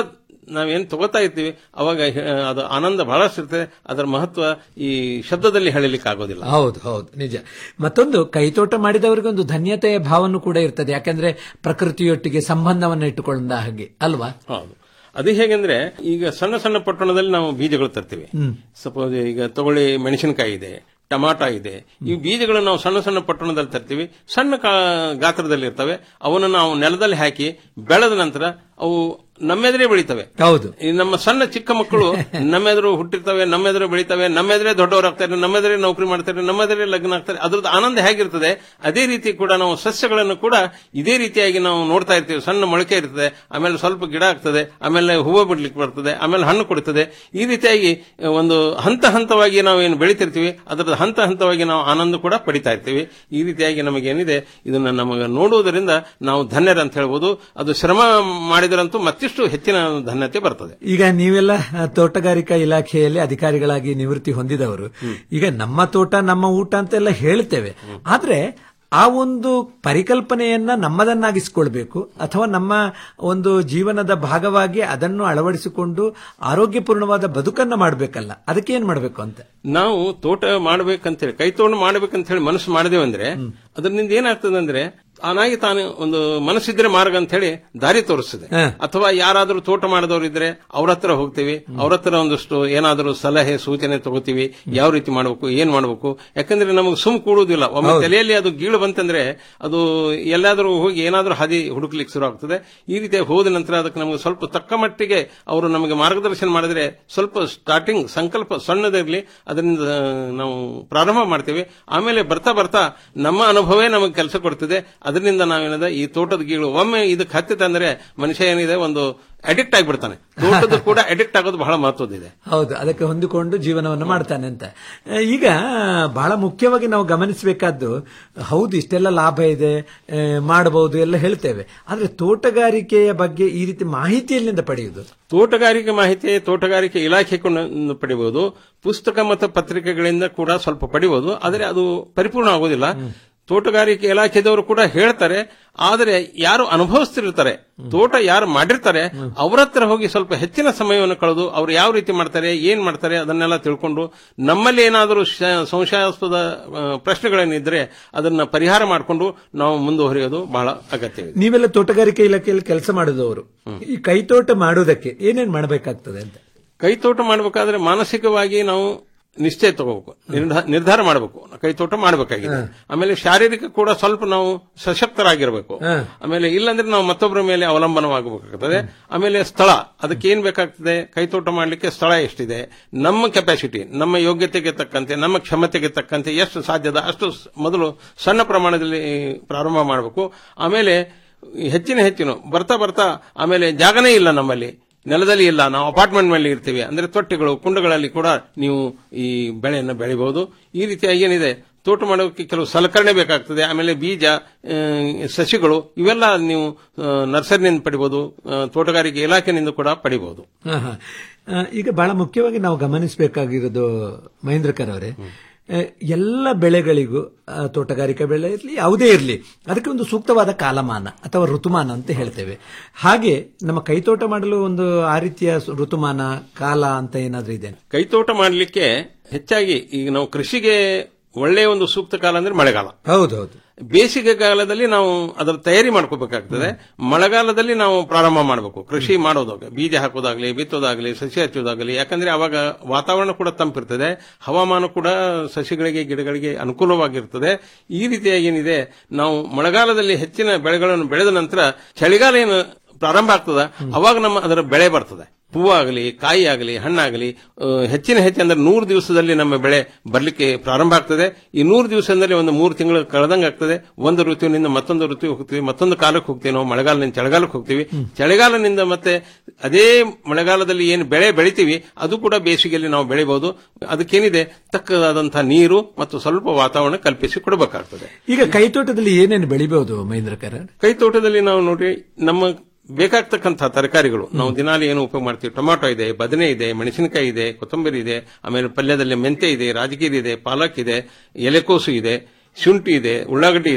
ನಾವೇನ್ ತಗೋತಾ ಇರ್ತೀವಿ ಅವಾಗ ಆ, ಅದು ಆನಂದ ಬಹಳಷ್ಟು ಇರ್ತದೆ ಅದರ ಮಹತ್ವ ಈ ಶಬ್ದದಲ್ಲಿ ಹೇಳಲಿಕ್ಕೆ ಆಗೋದಿಲ್ಲ ಹೌದು ಹೌದು ನಿಜ ಮತ್ತೊಂದು ಕೈತೋಟ ಮಾಡಿದವರಿಗೆ ಒಂದು ಧನ್ಯತೆಯ ಭಾವನೂ ಕೂಡ ಇರ್ತದೆ ಯಾಕಂದ್ರೆ ಪ್ರಕೃತಿಯೊಟ್ಟಿಗೆ ಸಂಬಂಧವನ್ನು ಇಟ್ಟುಕೊಂಡ ಹಾಗೆ ಅಲ್ವಾ ಹೌದು ಅದು ಹೇಗೆಂದ್ರೆ ಈಗ ಸಣ್ಣ ಸಣ್ಣ ಪಟ್ಟಣದಲ್ಲಿ ನಾವು ಬೀಜಗಳು ತರ್ತೀವಿ ಹ್ಮ್. ಸಪೋಸ್ ಈಗ ತಗೊಳ್ಳಿ ಮೆಣಸಿನಕಾಯಿ ಇದೆ ಟಮಾಟ ಇದೆ ಈ ಬೀಜಗಳನ್ನು ನಾವು ಸಣ್ಣ ಸಣ್ಣ ಪಟ್ಟಣದಲ್ಲಿ ತರ್ತೀವಿ ಸಣ್ಣ ಕಾ- ಗಾತ್ರದಲ್ಲಿ ಇರ್ತವೆ ಅವನ್ನು ನಾವು ನೆಲದಲ್ಲಿ ಹಾಕಿ ಬೆಳೆದ ನಂತರ ಅವು ನಮ್ಮೆದುರೇ ಬೆಳಿತವೆ ಹೌದು ಈ ನಮ್ಮ ಸಣ್ಣ ಚಿಕ್ಕ ಮಕ್ಕಳು ನಮ್ಮೆದುರು ಹುಟ್ಟಿರ್ತವೆ ನಮ್ಮೆದುರು ಬೆಳಿತವೆ ನಮ್ಮೆದುರೇ ದೊಡ್ಡವರಾಗ್ತಾರೆ ನಮ್ಮೆದುರೇ ನೌಕರಿ ಮಾಡ್ತಾರೆ ನಮ್ಮೆದುರೇ ಲಗ್ನ ಆಗ್ತಾರೆ ಅದ್ರದ್ದು ಆನಂದ ಹೇಗಿರ್ತದೆ ಅದೇ ರೀತಿ ಕೂಡ ನಾವು ಸಸ್ಯಗಳನ್ನು ಕೂಡ ಇದೇ ರೀತಿಯಾಗಿ ನಾವು ನೋಡ್ತಾ ಇರ್ತೀವಿ ಸಣ್ಣ ಮೊಳಕೆ ಇರ್ತದೆ ಆಮೇಲೆ ಸ್ವಲ್ಪ ಗಿಡ ಆಗ್ತದೆ ಆಮೇಲೆ ಹೂವು ಬಿಡ್ಲಿಕ್ಕೆ ಬರ್ತದೆ ಆಮೇಲೆ ಹಣ್ಣು ಕೊಡ್ತದೆ ಈ ರೀತಿಯಾಗಿ ಒಂದು ಹಂತ ಹಂತವಾಗಿ ನಾವು ಏನು ಬೆಳಿತಿರ್ತೀವಿ ಅದರ ಹಂತ ಹಂತವಾಗಿ ನಾವು ಆನಂದ ಕೂಡ ಪಡಿತಾ ಇರ್ತೀವಿ ಈ ರೀತಿಯಾಗಿ ನಮಗೆ ಏನಿದೆ ಇದನ್ನ ನಮಗೆ ನೋಡುವುದರಿಂದ ನಾವು ಧನ್ಯರ ಅಂತ ಹೇಳ್ಬೋದು ಅದು ಶ್ರಮ ಮಾಡಿದರಂತೂ ಮತ್ತಿಷ್ಟು ಹೆಚ್ಚಿನ ಧನ್ಯತೆ ಬರ್ತದೆ ಈಗ ನೀವೆಲ್ಲ ಆ, ತೋಟಗಾರಿಕಾ ಇಲಾಖೆಯಲ್ಲಿ ಅಧಿಕಾರಿಗಳಾಗಿ ನಿವೃತ್ತಿ ಹೊಂದಿದವರು ಈಗ ನಮ್ಮ ತೋಟ ನಮ್ಮ ಊಟ ಅಂತೆಲ್ಲ ಹೇಳ್ತೇವೆ ಆದ್ರೆ ಆ ಒಂದು ಪರಿಕಲ್ಪನೆಯನ್ನ ನಮ್ಮದನ್ನಾಗಿಸಿಕೊಳ್ಬೇಕು ಅಥವಾ ನಮ್ಮ ಒಂದು ಜೀವನದ ಭಾಗವಾಗಿ ಅದನ್ನು ಅಳವಡಿಸಿಕೊಂಡು ಆರೋಗ್ಯಪೂರ್ಣವಾದ ಬದುಕನ್ನ ಮಾಡಬೇಕಲ್ಲ ಅದಕ್ಕೆ ಏನ್ ಮಾಡಬೇಕು ಅಂತ ನಾವು ತೋಟ ಮಾಡ್ಬೇಕಂತೇಳಿ ಕೈ ತೋಟ ಮಾಡ್ಬೇಕಂತ ಹೇಳಿ ಮನಸ್ಸು ಮಾಡಿದೇವೆ ಅಂದ್ರೆ ಅದರಿಂದ ಏನಾಗ್ತದೆ ಅಂದ್ರೆ ತಾನಾಗಿ ತಾನು ಒಂದು ಮನಸ್ಸಿದ್ರೆ ಮಾರ್ಗ ಅಂತ ಹೇಳಿ ದಾರಿ ತೋರಿಸ್ತದೆ ಅಥವಾ ಯಾರಾದರೂ ತೋಟ ಮಾಡಿದವರು ಇದ್ರೆ ಅವ್ರ ಹತ್ರ ಹೋಗ್ತೀವಿ ಅವ್ರ ಹತ್ರ ಒಂದಷ್ಟು ಏನಾದರೂ ಸಲಹೆ ಸೂಚನೆ ತಗೋತೀವಿ ಯಾವ ರೀತಿ ಮಾಡಬೇಕು ಏನ್ ಮಾಡಬೇಕು ಯಾಕಂದ್ರೆ ನಮಗೆ ಸುಮ್ ಕೂಡುವುದಿಲ್ಲ ಒಮ್ಮೆ ಹೌದು. ತಲೆಯಲ್ಲಿ ಅದು ಗೀಳು ಬಂತಂದ್ರೆ ಅದು ಎಲ್ಲಾದರೂ ಹೋಗಿ ಏನಾದರೂ ಹಾದಿ ಹುಡುಕ್ಲಿಕ್ಕೆ ಶುರು ಆಗ್ತದೆ ಈ ರೀತಿ ಹೋದ ನಂತರ ಅದಕ್ಕೆ ನಮಗೆ ಸ್ವಲ್ಪ ತಕ್ಕ ಮಟ್ಟಿಗೆ ಅವರು ನಮಗೆ ಮಾರ್ಗದರ್ಶನ ಮಾಡಿದ್ರೆ ಸ್ವಲ್ಪ ಸ್ಟಾರ್ಟಿಂಗ್ ಸಂಕಲ್ಪ ಸಣ್ಣದಿರಲಿ ಅದರಿಂದ ನಾವು ಪ್ರಾರಂಭ ಮಾಡ್ತೇವೆ ಆಮೇಲೆ ಬರ್ತಾ ಬರ್ತಾ ನಮ್ಮ ಅನುಭವವೇ ನಮಗೆ ಕೆಲಸ ಕೊಡ್ತದೆ ಅದರಿಂದ ನಾವೇನದ ಈ ತೋಟದ ಗೀಳು ಒಮ್ಮೆ ಇದಕ್ಕೆ ಹತ್ತಿತಂದ್ರೆ ಮನುಷ್ಯ ಏನಿದೆ ಒಂದು ಅಡಿಕ್ಟ್ ಆಗಿಬಿಡ್ತಾನೆ ತೋಟದ ಕೂಡ ಅಡಿಕ್ಟ್ ಆಗೋದು ಬಹಳ ಮಹತ್ವದಿದೆ ಹೌದು ಅದಕ್ಕೆ ಹೊಂದಿಕೊಂಡು ಜೀವನವನ್ನು ಮಾಡ್ತಾನೆ ಅಂತ ಆ, ಈಗ ಬಹಳ ಮುಖ್ಯವಾಗಿ ನಾವು ಗಮನಿಸಬೇಕಾದ್ದು ಹೌದು ಇಷ್ಟೆಲ್ಲ ಲಾಭ ಇದೆ ಆ, ಮಾಡಬಹುದು ಎಲ್ಲ ಹೇಳ್ತೇವೆ ಆದ್ರೆ ತೋಟಗಾರಿಕೆಯ ಬಗ್ಗೆ ಈ ರೀತಿ ಮಾಹಿತಿ ಎಲ್ಲಿಂದ ಪಡೆಯುವುದು ತೋಟಗಾರಿಕೆ ಮಾಹಿತಿ ತೋಟಗಾರಿಕೆ ಇಲಾಖೆ ಕೊಂಡು ಪಡಿಬಹುದು ಪುಸ್ತಕ ಮತ್ತು ಪತ್ರಿಕೆಗಳಿಂದ ಕೂಡ ಸ್ವಲ್ಪ ಪಡಿಬಹುದು ಆದರೆ ಅದು ಪರಿಪೂರ್ಣ ಆಗೋದಿಲ್ಲ ತೋಟಗಾರಿಕೆ ಇಲಾಖೆದವರು ಕೂಡ ಹೇಳ್ತಾರೆ ಆದರೆ ಯಾರು ಅನುಭವಿಸ್ತಿರ್ತಾರೆ ತೋಟ ಯಾರು ಮಾಡಿರ್ತಾರೆ ಅವ್ರ ಹತ್ರ ಹೋಗಿ ಸ್ವಲ್ಪ ಹೆಚ್ಚಿನ ಸಮಯವನ್ನು ಕಳೆದು ಅವ್ರು ಯಾವ ರೀತಿ ಮಾಡ್ತಾರೆ ಏನ್ ಮಾಡ್ತಾರೆ ಅದನ್ನೆಲ್ಲ ತಿಳ್ಕೊಂಡು ನಮ್ಮಲ್ಲಿ ಏನಾದರೂ ಶ- ಸಂಶಯಾಸ್ಪದ ಆ, ಪ್ರಶ್ನೆಗಳೇನಿದ್ರೆ ಅದನ್ನ ಪರಿಹಾರ ಮಾಡಿಕೊಂಡು ನಾವು ಮುಂದುವರಿಯೋದು ಬಹಳ ಅಗತ್ಯವಿದೆ ನೀವೆಲ್ಲ ತೋಟಗಾರಿಕೆ ಇಲಾಖೆಯಲ್ಲಿ ಕೆಲಸ ಮಾಡಿದವರು ಈ ಕೈತೋಟ ಮಾಡುವುದಕ್ಕೆ ಏನೇನ್ ಮಾಡಬೇಕಾಗ್ತದೆ ಅಂತ ಕೈತೋಟ ಮಾಡಬೇಕಾದ್ರೆ ಮಾನಸಿಕವಾಗಿ ನಾವು ನಿಶ್ಚಯ ತಗೋಬೇಕು ನಿರ್ಧ- ನಿರ್ಧಾರ ಮಾಡಬೇಕು ಕೈತೋಟ ಮಾಡಬೇಕಾಗಿದೆ ಆಮೇಲೆ ಶಾರೀರಿಕ ಕೂಡ ಸ್ವಲ್ಪ ನಾವು ಸಶಕ್ತರಾಗಿರ್ಬೇಕು ಹ. ಆಮೇಲೆ ಇಲ್ಲಾಂದ್ರೆ ನಾವು ಮತ್ತೊಬ್ಬರ ಮೇಲೆ ಅವಲಂಬನವಾಗಬೇಕಾಗ್ತದೆ ಆಮೇಲೆ ಸ್ಥಳ ಅದಕ್ಕೆ ಏನ್ ಬೇಕಾಗ್ತದೆ ಕೈತೋಟ ಮಾಡಲಿಕ್ಕೆ ಸ್ಥಳ ಎಷ್ಟಿದೆ ನಮ್ಮ ಕೆಪಾಸಿಟಿ ನಮ್ಮ ಯೋಗ್ಯತೆಗೆ ತಕ್ಕಂತೆ ನಮ್ಮ ಕ್ಷಮತೆಗೆ ತಕ್ಕಂತೆ ಎಷ್ಟು ಸಾಧ್ಯದ ಅಷ್ಟು ಸ್- ಮೊದಲು ಸಣ್ಣ ಪ್ರಮಾಣದಲ್ಲಿ ಪ್ರಾರಂಭ ಮಾಡಬೇಕು ಆಮೇಲೆ ಹೆಚ್ಚಿನ ಹೆಚ್ಚಿನ ಬರ್ತಾ ಬರ್ತಾ ಆಮೇಲೆ ಜಾಗನೇ ಇಲ್ಲ ನಮ್ಮಲ್ಲಿ ನೆಲದಲ್ಲಿ ಇಲ್ಲ ನಾವು ಅಪಾರ್ಟ್ಮೆಂಟ್ ಮೇಲೆ ಇರ್ತೀವಿ ಅಂದ್ರೆ ತೊಟ್ಟಿಗಳು ಕುಂಡಗಳಲ್ಲಿ ಕೂಡ ನೀವು ಈ ಬೆಳೆಯನ್ನು ಬೆಳಿಬಹುದು ಈ ರೀತಿಯಾಗಿ ಏನಿದೆ ತೋಟ ಮಾಡೋಕೆ ಕೆಲವು ಸಲಕರಣೆ ಬೇಕಾಗ್ತದೆ ಆಮೇಲೆ ಬೀಜ ಆ, ಸಸಿಗಳು ಇವೆಲ್ಲ ನೀವು ಆ, ನರ್ಸರಿನಿಂದ ಪಡಿಬಹುದು ಆ, ತೋಟಗಾರಿಕೆ ಇಲಾಖೆನಿಂದ ಕೂಡ ಪಡಿಬಹುದು ಹಾ, ಹಾ. ಆ, ಈಗ ಬಹಳ ಮುಖ್ಯವಾಗಿ ನಾವು ಗಮನಿಸಬೇಕಾಗಿರೋದು ಮಹೇಂದ್ರಕರ್ ಅವರೇ ಆ, ಎಲ್ಲ ಬೆಳೆಗಳಿಗೂ ಆ, ತೋಟಗಾರಿಕಾ ಬೆಳೆ ಇರಲಿ ಯಾವುದೇ ಇರಲಿ ಅದಕ್ಕೆ ಒಂದು ಸೂಕ್ತವಾದ ಕಾಲಮಾನ ಅಥವಾ ಋತುಮಾನ ಅಂತ ಹೇಳ್ತೇವೆ ಹಾಗೆ ನಮ್ಮ ಕೈತೋಟ ಮಾಡಲು ಒಂದು ಆ ರೀತಿಯ ಸು- ಋತುಮಾನ ಕಾಲ ಅಂತ ಏನಾದ್ರೂ ಇದೆ ಕೈತೋಟ ಮಾಡಲಿಕ್ಕೆ ಹೆಚ್ಚಾಗಿ ಈಗ ನಾವು ಕೃಷಿಗೆ ಒಳ್ಳೆಯ ಒಂದು ಸೂಕ್ತ ಕಾಲ ಅಂದ್ರೆ ಮಳೆಗಾಲ ಹೌದೌದು ಬೇಸಿಗೆ ಕಾಲದಲ್ಲಿ ನಾವು ಅದರ ತಯಾರಿ ಮಾಡ್ಕೋಬೇಕಾಗ್ತದೆ ಮಳೆಗಾಲದಲ್ಲಿ ನಾವು ಪ್ರಾರಂಭ ಮಾಡಬೇಕು ಕೃಷಿ ಮಾಡೋದಾಗ ಬೀಜ ಹಾಕೋದಾಗ್ಲಿ ಬಿತ್ತೋದಾಗ್ಲಿ ಸಸಿ ಹಚ್ಚೋದಾಗ್ಲಿ ಯಾಕಂದ್ರೆ ಅವಾಗ ವಾತಾವರಣ ಕೂಡ ತಂಪಿರ್ತದೆ ಹವಾಮಾನ ಕೂಡ ಸಸಿಗಳಿಗೆ ಗಿಡಗಳಿಗೆ ಅನುಕೂಲವಾಗಿರ್ತದೆ ಈ ರೀತಿಯಾಗಿ ಏನಿದೆ ನಾವು ಮಳೆಗಾಲದಲ್ಲಿ ಹೆಚ್ಚಿನ ಬೆಳೆಗಳನ್ನು ಬೆಳೆದ ನಂತರ ಚಳಿಗಾಲ ಏನು ಪ್ರಾರಂಭ ಆಗ್ತದ ಅವಾಗ ನಮ್ಮ ಅದರ ಬೆಳೆ ಬರ್ತದೆ ಹೂವಾಗಲಿ ಕಾಯಿ ಆಗಲಿ ಹಣ್ಣಾಗಲಿ ಆ, ಹೆಚ್ಚಿನ ಹೆಚ್ಚು ಅಂದ್ರೆ ನೂರು ದಿವಸದಲ್ಲಿ ನಮ್ಮ ಬೆಳೆ ಬರ್ಲಿಕ್ಕೆ ಪ್ರಾರಂಭ ಆಗ್ತದೆ ಈ ನೂರು ದಿವಸದಲ್ಲಿ ಒಂದು ಮೂರು ತಿಂಗಳು ಕಳೆದಂಗೆ ಆಗ್ತದೆ ಒಂದು ಋತುವಿನಿಂದ ಮತ್ತೊಂದು ಋತು ಹೋಗ್ತೀವಿ ಮತ್ತೊಂದು ಕಾಲಕ್ಕೆ ಹೋಗ್ತೀವಿ ನಾವು ಮಳೆಗಾಲದಿಂದ ಚಳಿಗಾಲಕ್ಕೆ ಹೋಗ್ತೀವಿ ಚಳಿಗಾಲದಿಂದ ಮತ್ತೆ ಅದೇ ಮಳೆಗಾಲದಲ್ಲಿ ಏನು ಬೆಳೆ ಬೆಳಿತೀವಿ ಅದು ಕೂಡ ಬೇಸಿಗೆಯಲ್ಲಿ ನಾವು ಬೆಳಿಬಹುದು ಅದಕ್ಕೇನಿದೆ ತಕ್ಕದಾದಂತಹ ನೀರು ಮತ್ತು ಸ್ವಲ್ಪ ವಾತಾವರಣ ಕಲ್ಪಿಸಿ ಕೊಡಬೇಕಾಗ್ತದೆ ಈಗ ಕೈತೋಟದಲ್ಲಿ ಏನೇನು ಬೆಳಿಬಹುದು ಮಹೇಂದ್ರಕರ್ ಕೈ ತೋಟದಲ್ಲಿ ನಾವು ನೋಡಿ ನಮ್ಮ ಬೇಕಾಗ್ತಕ್ಕಂಥ ತರಕಾರಿಗಳು ನಾವು ದಿನಾಲಿ ಏನು ಉಪಯೋಗ ಮಾಡ್ತೀವಿ ಟೊಮಾಟೊ ಇದೆ ಬದನೆ ಇದೆ ಮೆಣಸಿನಕಾಯಿ ಇದೆ ಕೊತ್ತಂಬರಿ ಇದೆ ಆಮೇಲೆ ಪಲ್ಯದಲ್ಲಿ ಮೆಂತೆ ಇದೆ ರಾಜಗಿರಿ ಇದೆ ಪಾಲಕ್ ಇದೆ ಎಲೆಕೋಸು ಇದೆ ಶುಂಠಿ ಇದೆ ಉಳ್ಳಾಗಡ್ಡಿ ಇದೆ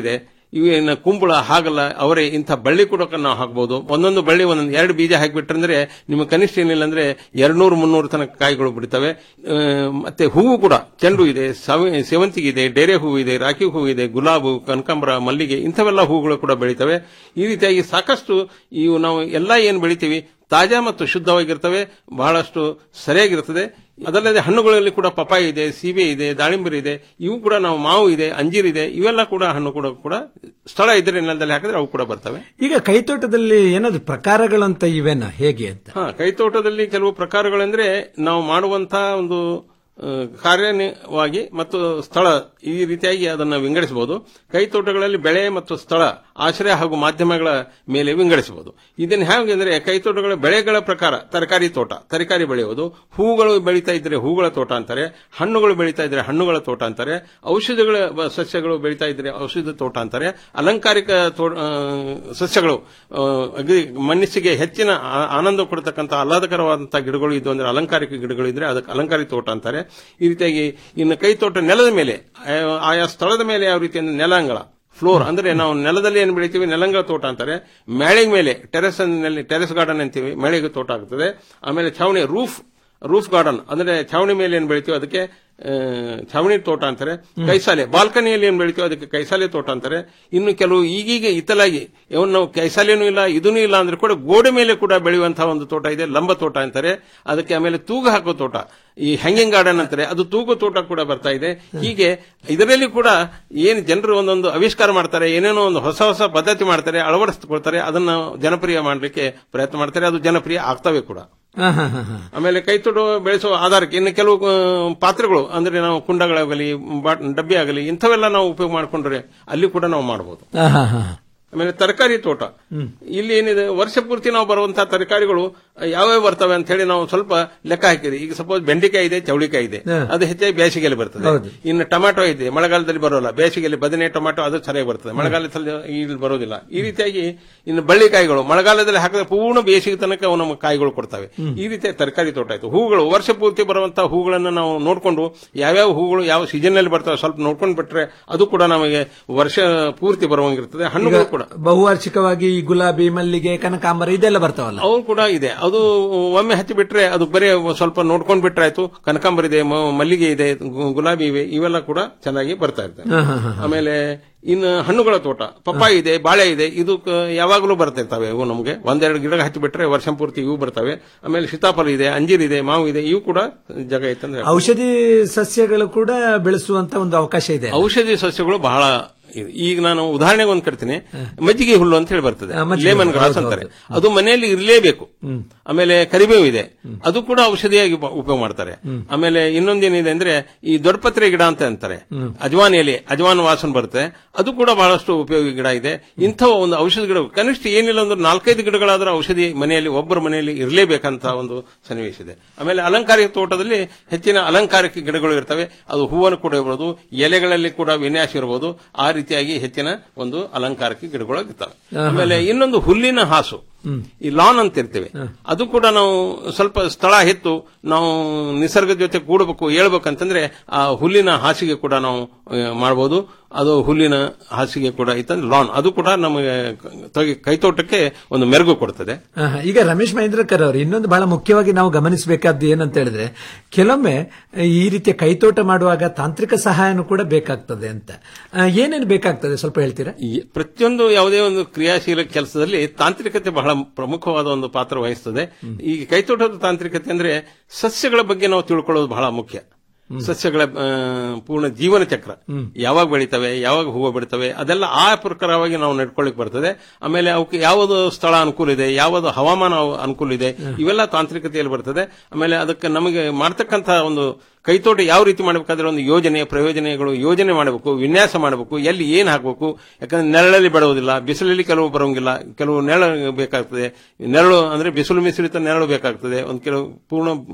ಇವೇನ ಕುಂಬಳ ಹಾಗಲ್ಲ ಅವರೇ ಇಂಥ ಬಳ್ಳಿ ಕೂಡ ನಾವು ಹಾಕ್ಬಹುದು ಒಂದೊಂದು ಬಳ್ಳಿ ಒಂದೊಂದು ಎರಡು ಬೀಜ ಹಾಕಿಬಿಟ್ರಂದ್ರೆ ನಿಮಗೆ ಕನಿಷ್ಠ ಏನಿಲ್ಲ ಅಂದ್ರೆ ಎರಡ್ನೂರು ಮುನ್ನೂರು ತನಕ ಕಾಯಿಗಳು ಬಿಡ್ತವೆ ಆ, ಮತ್ತೆ ಹೂವು ಕೂಡ ಚೆಂಡು ಇದೆ ಸಾವಿ- ಸೇವಂತಿಗೆ ಇದೆ ಡೇರೆ ಹೂವು ಇದೆ ರಾಖಿ ಹೂವು ಇದೆ ಗುಲಾಬು ಕನಕಾಂಬರ ಮಲ್ಲಿಗೆ ಇಂಥವೆಲ್ಲ ಹೂಗಳು ಕೂಡ ಬೆಳಿತವೆ ಈ ರೀತಿಯಾಗಿ ಸಾಕಷ್ಟು ಇವು ನಾವು ಎಲ್ಲ ಏನು ಬೆಳಿತೀವಿ ತಾಜಾ ಮತ್ತು ಶುದ್ಧವಾಗಿರ್ತವೆ ಬಹಳಷ್ಟು ಸರಿಯಾಗಿರ್ತದೆ ಅದಲ್ಲದೆ ಹಣ್ಣುಗಳಲ್ಲಿ ಕೂಡ ಪಪಾಯಿ ಇದೆ ಸೀಬೆ ಇದೆ ದಾಳಿಂಬರಿ ಇದೆ ಇವು ಕೂಡ ನಾವು ಮಾವು ಇದೆ ಅಂಜೀರ್ ಇದೆ ಇವೆಲ್ಲ ಕೂಡ ಹಣ್ಣು ಕೂಡ ಕೂಡ ಸ್ಥಳ ಇದ್ರೆ ನೆಲದಲ್ಲಿ ಹಾಕಿದ್ರೆ ಅವು ಕೂಡ ಬರ್ತವೆ ಈಗ ಕೈತೋಟದಲ್ಲಿ ಏನಾದ್ರು ಪ್ರಕಾರಗಳಂತ ಇವೆನಾ ಹೇಗೆ ಅಂತ ಹಾ ಕೈತೋಟದಲ್ಲಿ ಕೆಲವು ಪ್ರಕಾರಗಳೆಂದ್ರೆ ನಾವು ಮಾಡುವಂತಹ ಒಂದು ಆ, ಕಾರ್ಯವಾಗಿ ಮತ್ತು ಸ್ಥಳ ಈ ರೀತಿಯಾಗಿ ಅದನ್ನು ವಿಂಗಡಿಸಬಹುದು ಕೈತೋಟಗಳಲ್ಲಿ ಬೆಳೆ ಮತ್ತು ಸ್ಥಳ ಆಶ್ರಯ ಹಾಗೂ ಮಾಧ್ಯಮಗಳ ಮೇಲೆ ವಿಂಗಡಿಸಬಹುದು ಇದನ್ನು ಹೇಗೆ ಅಂದ್ರೆ ಕೈತೋಟಗಳ ಬೆಳೆಗಳ ಪ್ರಕಾರ ತರಕಾರಿ ತೋಟ ತರಕಾರಿ ಬೆಳೆಯುವುದು ಹೂಗಳು ಬೆಳೀತಾ ಇದ್ರೆ ಹೂಗಳ ತೋಟ ಅಂತಾರೆ ಹಣ್ಣುಗಳು ಬೆಳೀತಾ ಇದ್ರೆ ಹಣ್ಣುಗಳ ತೋಟ ಅಂತಾರೆ ಔಷಧಿಗಳ ಬ- ಸಸ್ಯಗಳು ಬೆಳೀತಾ ಇದ್ರೆ ಔಷಧ ತೋಟ ಅಂತಾರೆ ಅಲಂಕಾರಿಕ ತೋ- ಆ, ಸಸ್ಯಗಳು ಆ, ಅಗ್ರಿ ಮನಸ್ಸಿಗೆ ಹೆಚ್ಚಿನ ಆ- ಆನಂದ ಕೊಡತಕ್ಕಂಥ ಆಹ್ಲಾದಕರವಾದಂತಹ ಗಿಡಗಳು ಇದು ಅಂದ್ರೆ ಅಲಂಕಾರಿಕ ಗಿಡಗಳು ಇದ್ರೆ ಅದಕ್ಕೆ ಅಲಂಕಾರಿಕ ತೋಟ ಅಂತಾರೆ ಈ ರೀತಿಯಾಗಿ ಇನ್ನು ಕೈ ತೋಟ ನೆಲದ ಮೇಲೆ ಆ, ಆಯಾ ಸ್ಥಳದ ಮೇಲೆ ಯಾವ ರೀತಿ ಅಂದ್ರೆ ನೆಲಾಂಗಳ ಫ್ಲೋರ್ ಅಂದ್ರೆ ನಾವು ನೆಲದಲ್ಲಿ ಏನು ಬೆಳಿತೀವಿ ನೆಲಂಗಳ ತೋಟ ಅಂತಾರೆ ಮೇಳೆಗೆ ಮೇಲೆ ಟೆರೆಸ್ ಟೆರೆಸ್ ಗಾರ್ಡನ್ ಅಂತೀವಿ ಮೇಳೆಗೆ ತೋಟ ಆಗ್ತದೆ ಆಮೇಲೆ ಛಾವಣಿ ರೂಫ್ ರೂಫ್ ಗಾರ್ಡನ್ ಅಂದ್ರೆ ಛಾವಣಿ ಮೇಲೆ ಏನು ಬೆಳಿತೀವಿ ಅದಕ್ಕೆ ಆ, ಛಾವಣಿ ತೋಟ ಅಂತಾರೆ ಕೈಸಾಲೆ ಬಾಲ್ಕನಿಯಲ್ಲಿ ಏನು ಬೆಳಿತೀವಿ ಅದಕ್ಕೆ ಕೈಸಾಲೆ ತೋಟ ಅಂತಾರೆ ಇನ್ನು ಕೆಲವು ಈಗೀಗ ಇತ್ತಲಾಗಿ ಇವನ್ ನಾವು ಕೈಸಾಲೆನೂ ಇಲ್ಲ ಇದೂ ಇಲ್ಲ ಅಂದ್ರೆ ಕೂಡ ಗೋಡೆ ಮೇಲೆ ಕೂಡ ಬೆಳೆಯುವಂತಹ ಒಂದು ತೋಟ ಇದೆ ಲಂಬ ತೋಟ ಅಂತಾರೆ ಅದಕ್ಕೆ ಆಮೇಲೆ ತೂಗು ಹಾಕೋ ತೋಟ ಈ ಹ್ಯಾಂಗಿಂಗ್ ಗಾರ್ಡನ್ ಅಂತಾರೆ ಅದು ತೂಗು ತೋಟ ಕೂಡ ಬರ್ತಾ ಇದೆ ಹೀಗೆ ಇದರಲ್ಲಿ ಕೂಡ ಏನು ಜನರು ಒಂದೊಂದು ಆವಿಷ್ಕಾರ ಮಾಡ್ತಾರೆ ಏನೇನೋ ಒಂದು ಹೊಸ ಹೊಸ ಪದ್ಧತಿ ಮಾಡ್ತಾರೆ ಅಳವಡಿಸಿಕೊಳ್ತಾರೆ ಅದನ್ನ ಜನಪ್ರಿಯ ಮಾಡಲಿಕ್ಕೆ ಪ್ರಯತ್ನ ಮಾಡ್ತಾರೆ ಅದು ಜನಪ್ರಿಯ ಆಗ್ತವೆ ಕೂಡ ಹಾ, ಹಾ, ಹಾ, ಹಾ. ಆಮೇಲೆ ಕೈತೊಡು ಬೆಳೆಸುವ ಆಧಾರಕ್ಕೆ ಇನ್ನು ಕೆಲವು ಆ, ಪಾತ್ರೆಗಳು ಅಂದ್ರೆ ನಾವು ಕುಂಡಗಳಾಗಲಿ ಬಾಟ್- ಡಬ್ಬಿ ಆಗಲಿ ಇಂಥವೆಲ್ಲ ನಾವು ಉಪಯೋಗ ಮಾಡಿಕೊಂಡ್ರೆ ಅಲ್ಲಿ ಕೂಡ ನಾವು ಮಾಡಬಹುದು ಹಾ, ಹಾ, ಹಾ. ಆಮೇಲೆ ತರಕಾರಿ ತೋಟ ಇಲ್ಲಿ ಏನಿದೆ ವರ್ಷ ಪೂರ್ತಿ ನಾವು ಬರುವಂತಹ ತರಕಾರಿಗಳು ಯಾವ್ಯಾವ ಬರ್ತವೆ ಅಂತ ಹೇಳಿ ನಾವು ಸ್ವಲ್ಪ ಲೆಕ್ಕ ಹಾಕಿರಿ ಈಗ ಸಪೋಸ್ ಬೆಂಡೆಕಾಯಿ ಇದೆ ಚೌಳಿಕಾಯಿ ಇದೆ ಹಾ. ಅದು ಹೆಚ್ಚಾಗಿ ಬೇಸಿಗೆಯಲ್ಲಿ ಬರ್ತದೆ ಹೌದು. ಇನ್ನು ಟೊಮ್ಯಾಟೊ ಇದೆ ಮಳೆಗಾಲದಲ್ಲಿ ಬರೋಲ್ಲ ಬೇಸಿಗೆಯಲ್ಲಿ ಬದನೆ ಟೊಮ್ಯಾಟೊ ಅದು ಸರಿಯಾಗಿ ಬರ್ತದೆ ಮಳೆಗಾಲದಲ್ಲಿ ಇಲ್ಲಿ ಬರೋದಿಲ್ಲ ಈ ರೀತಿಯಾಗಿ ಇನ್ನು ಬಳ್ಳಿಕಾಯಿಗಳು ಮಳೆಗಾಲದಲ್ಲಿ ಹಾಕಿದ್ರೆ ಪೂರ್ಣ ಬೇಸಿಗೆ ತನಕ ಅವು ನಮಗೆ ಕಾಯಿಗಳು ಕೊಡ್ತವೆ ಈ ರೀತಿಯ ತರಕಾರಿ ತೋಟ ಆಯ್ತು ಹೂಗಳು ವರ್ಷ ಪೂರ್ತಿ ಬರುವಂತಹ ಹೂಗಳನ್ನು ನಾವು ನೋಡಿಕೊಂಡು ಯಾವ್ಯಾವ ಹೂಗಳು ಯಾವ ಸೀಸನ್ ನಲ್ಲಿ ಬರ್ತವೆ ಸ್ವಲ್ಪ ನೋಡ್ಕೊಂಡು ಬಿಟ್ರೆ ಅದು ಕೂಡ ನಮಗೆ ವರ್ಷ ಪೂರ್ತಿ ಬರುವಂಗಿರ್ತದೆ ಹಣ್ಣುಗಳು ಕೂಡ ಬಹುವಾರ್ಷಿಕವಾಗಿ ಈ ಗುಲಾಬಿ ಮಲ್ಲಿಗೆ ಕನಕಾಂಬರ ಇದೆಲ್ಲ ಬರ್ತಾವಲ್ಲ ಅವು ಕೂಡ ಇದೆ ಅದು ಒಮ್ಮೆ ಹಚ್ಚಿ ಬಿಟ್ರೆ ಅದು ಬರೀ ಸ್ವಲ್ಪ ನೋಡ್ಕೊಂಡ್ ಬಿಟ್ರೆ ಆಯ್ತು ಕನಕಾಂಬರ ಇದೆ ಮ- ಮಲ್ಲಿಗೆ ಇದೆ ಗು- ಗುಲಾಬಿ ಇವೆ ಇವೆಲ್ಲ ಕೂಡ ಚೆನ್ನಾಗಿ ಬರ್ತಾ ಇರ್ತವೆ ಹಾ, ಹಾ, ಹಾ, ಹಾ. ಆಮೇಲೆ ಇನ್ನು ಹಣ್ಣುಗಳ ತೋಟ ಪಪ್ಪಾಯಿ ಇದೆ ಬಾಳೆ ಇದೆ ಇದು ಕ- ಯಾವಾಗಲೂ ಬರ್ತಿರ್ತವೆ ಇವು ನಮಗೆ ಒಂದೆರಡು ಗಿಡ ಹಚ್ಚಿ ಬಿಟ್ರೆ ವರ್ಷ ಪೂರ್ತಿ ಇವು ಬರ್ತವೆ ಆಮೇಲೆ ಸೀತಾಫಲ ಇದೆ ಅಂಜೀರ್ ಇದೆ ಮಾವು ಇದೆ ಇವು ಕೂಡ ಜಾಗ ಐತಂದ್ರೆ ಔಷಧಿ ಸಸ್ಯಗಳು ಕೂಡ ಬೆಳೆಸುವಂತ ಒಂದು ಅವಕಾಶ ಇದೆ ಔಷಧಿ ಸಸ್ಯಗಳು ಬಹಳ ಇದೆ. ಈಗ ನಾನು ಉದಾಹರಣೆಗೆ ಒಂದು ಕಟ್ತೀನಿ ಮಜ್ಜಿಗೆ ಹುಲ್ಲು ಅಂತ ಹೇಳಿ ಬರ್ತದೆ ಆ, ಮಜ್ಜಿಗೆ ಲೇಮನ್ ಹುಲ್ಲು, ಗ್ರಾಸ್ ಹೌದು, ಅಂತಾರೆ ಹೌದು. ಅದು ಮನೆಯಲ್ಲಿ ಇರಲೇಬೇಕು ಆಮೇಲೆ ಕರಿಬೇವು ಇದೆ ಅದು ಕೂಡ ಔಷಧಿಯಾಗಿ ಉಪ- ಉಪಯೋಗ ಮಾಡ್ತಾರೆ ಆಮೇಲೆ ಇನ್ನೊಂದೇನಿದೆ ಅಂದ್ರೆ ಈ ದೊಡ್ಡಪತ್ರೆ ಗಿಡ ಅಂತ ಅಂತಾರೆ ಅಜವಾನ್ ಎಲೆ ಅಜವಾನ್ ವಾಸನ ಬರುತ್ತೆ ಅದು ಕೂಡ ಬಹಳಷ್ಟು ಉಪಯೋಗಿ ಗಿಡ ಇದೆ ಇಂಥ ಒಂದು ಔಷಧ ಗಿಡ ಕನಿಷ್ಠ ಏನಿಲ್ಲ ಅಂದ್ರೆ ನಾಲ್ಕೈದು ಗಿಡಗಳಾದ್ರೂ ಔಷಧಿ ಮನೆಯಲ್ಲಿ ಒಬ್ಬರ ಮನೆಯಲ್ಲಿ ಇರಲೇಬೇಕಂತ ಒಂದು ಸನ್ನಿವೇಶ ಇದೆ ಆಮೇಲೆ ಅಲಂಕಾರಿಕ ತೋಟದಲ್ಲಿ ಹೆಚ್ಚಿನ ಅಲಂಕಾರಿಕ ಗಿಡಗಳು ಇರ್ತವೆ ಅದು ಹೂವನ್ನು ಕೂಡ ಇರಬಹುದು ಎಲೆಗಳಲ್ಲಿ ಕೂಡ ವಿನ್ಯಾಸ ಇರಬಹುದು ಆ ರೀತಿಯಾಗಿ ಹೆಚ್ಚಿನ ಒಂದು ಅಲಂಕಾರಿಕ ಗಿಡಗಳು ಇರ್ತವೆ ಆಮೇಲೆ ಇನ್ನೊಂದು ಹುಲ್ಲಿನ ಹಾಸು ಈ ಲಾನ್ ಅಂತ ಇರ್ತೇವೆ ಅದು ಕೂಡ ನಾವು ಸ್ವಲ್ಪ ಸ್ಥಳ ಹೆತ್ತು ನಾವು ನಿಸರ್ಗದ ಜೊತೆ ಕೂಡಬೇಕು ಹೇಳ್ಬೇಕಂತಂದ್ರೆ ಆ ಹುಲ್ಲಿನ ಹಾಸಿಗೆ ಕೂಡ ನಾವು ಆ, ಮಾಡಬಹುದು ಅದು ಹುಲ್ಲಿನ ಹಾಸಿಗೆ ಕೂಡ ಇತ್ತಂದ್ರೆ ಲಾನ್ ಅದು ಕೂಡ ನಮಗೆ ತೊಗೆ- ಕೈತೋಟಕ್ಕೆ ಒಂದು ಮೆರುಗು ಕೊಡ್ತದೆ ಆಹಾ, ಈಗ ರಮೇಶ್ ಮಹೇಂದ್ರಕರ್ ಅವರು ಇನ್ನೊಂದು ಬಹಳ ಮುಖ್ಯವಾಗಿ ನಾವು ಗಮನಿಸಬೇಕಾದ್ದು ಏನಂತ ಹೇಳಿದ್ರೆ ಕೆಲವೊಮ್ಮೆ ಈ ರೀತಿಯ ಕೈತೋಟ ಮಾಡುವಾಗ ತಾಂತ್ರಿಕ ಸಹಾಯನೂ ಕೂಡ ಬೇಕಾಗ್ತದೆ ಅಂತ ಆ, ಏನೇನು ಬೇಕಾಗ್ತದೆ ಸ್ವಲ್ಪ ಹೇಳ್ತೀರಾ ಈ ಪ್ರತಿಯೊಂದು ಯಾವುದೇ ಒಂದು ಕ್ರಿಯಾಶೀಲ ಕೆಲಸದಲ್ಲಿ ತಾಂತ್ರಿಕತೆ ಬಹಳ ಪ್ರಮುಖವಾದ ಒಂದು ಪಾತ್ರ ವಹಿಸ್ತದೆ ಈ ಕೈತೋಟದ ತಾಂತ್ರಿಕತೆ ಅಂದ್ರೆ ಸಸ್ಯಗಳ ಬಗ್ಗೆ ನಾವು ತಿಳ್ಕೊಳ್ಳೋದು ಬಹಳ ಮುಖ್ಯ ಸಸ್ಯಗಳ ಆ, ಪೂರ್ಣ ಜೀವನ ಚಕ್ರ ಯಾವಾಗ ಬೆಳಿತವೆ ಯಾವಾಗ ಹೂವು ಬಿಡ್ತವೆ ಅದೆಲ್ಲ ಆ ಪ್ರಕಾರವಾಗಿ ನಾವು ನಡ್ಕೊಳ್ಳಿಕ್ ಬರ್ತದೆ ಆಮೇಲೆ ಅವಕ್ಕೆ ಯಾವುದು ಸ್ಥಳ ಅನುಕೂಲ ಇದೆ ಯಾವುದು ಹವಾಮಾನ ಅನುಕೂಲ ಇದೆ ಇವೆಲ್ಲ ತಾಂತ್ರಿಕತೆಯಲ್ಲಿ ಬರ್ತದೆ ಆಮೇಲೆ ಅದಕ್ಕೆ ನಮಗೆ ಮಾಡ್ತಕ್ಕಂಥ ಒಂದು ಕೈತೋಟ ಯಾವ ರೀತಿ ಮಾಡಬೇಕಾದ್ರೆ ಒಂದು ಯೋಜನೆ ಪ್ರಯೋಜನೆಗಳು ಯೋಜನೆ ಮಾಡಬೇಕು ವಿನ್ಯಾಸ ಮಾಡಬೇಕು ಎಲ್ಲಿ ಏನ್ ಹಾಕಬೇಕು ಯಾಕಂದ್ರೆ ನೆರಳಲ್ಲಿ ಬೆಳೆಯೋದಿಲ್ಲ ಬಿಸಿಲಲ್ಲಿ ಕೆಲವು ಬರೋಂಗಿಲ್ಲ ಕೆಲವು ನೆರಳು ಬೇಕಾಗ್ತದೆ ನೆರಳು ಅಂದ್ರೆ ಬಿಸಿಲು ಮಿಶ್ರಿತ ನೆರಳು ಬೇಕಾಗ್ತದೆ ಒಂದು ಕೆಲವು ಪೂರ್ಣ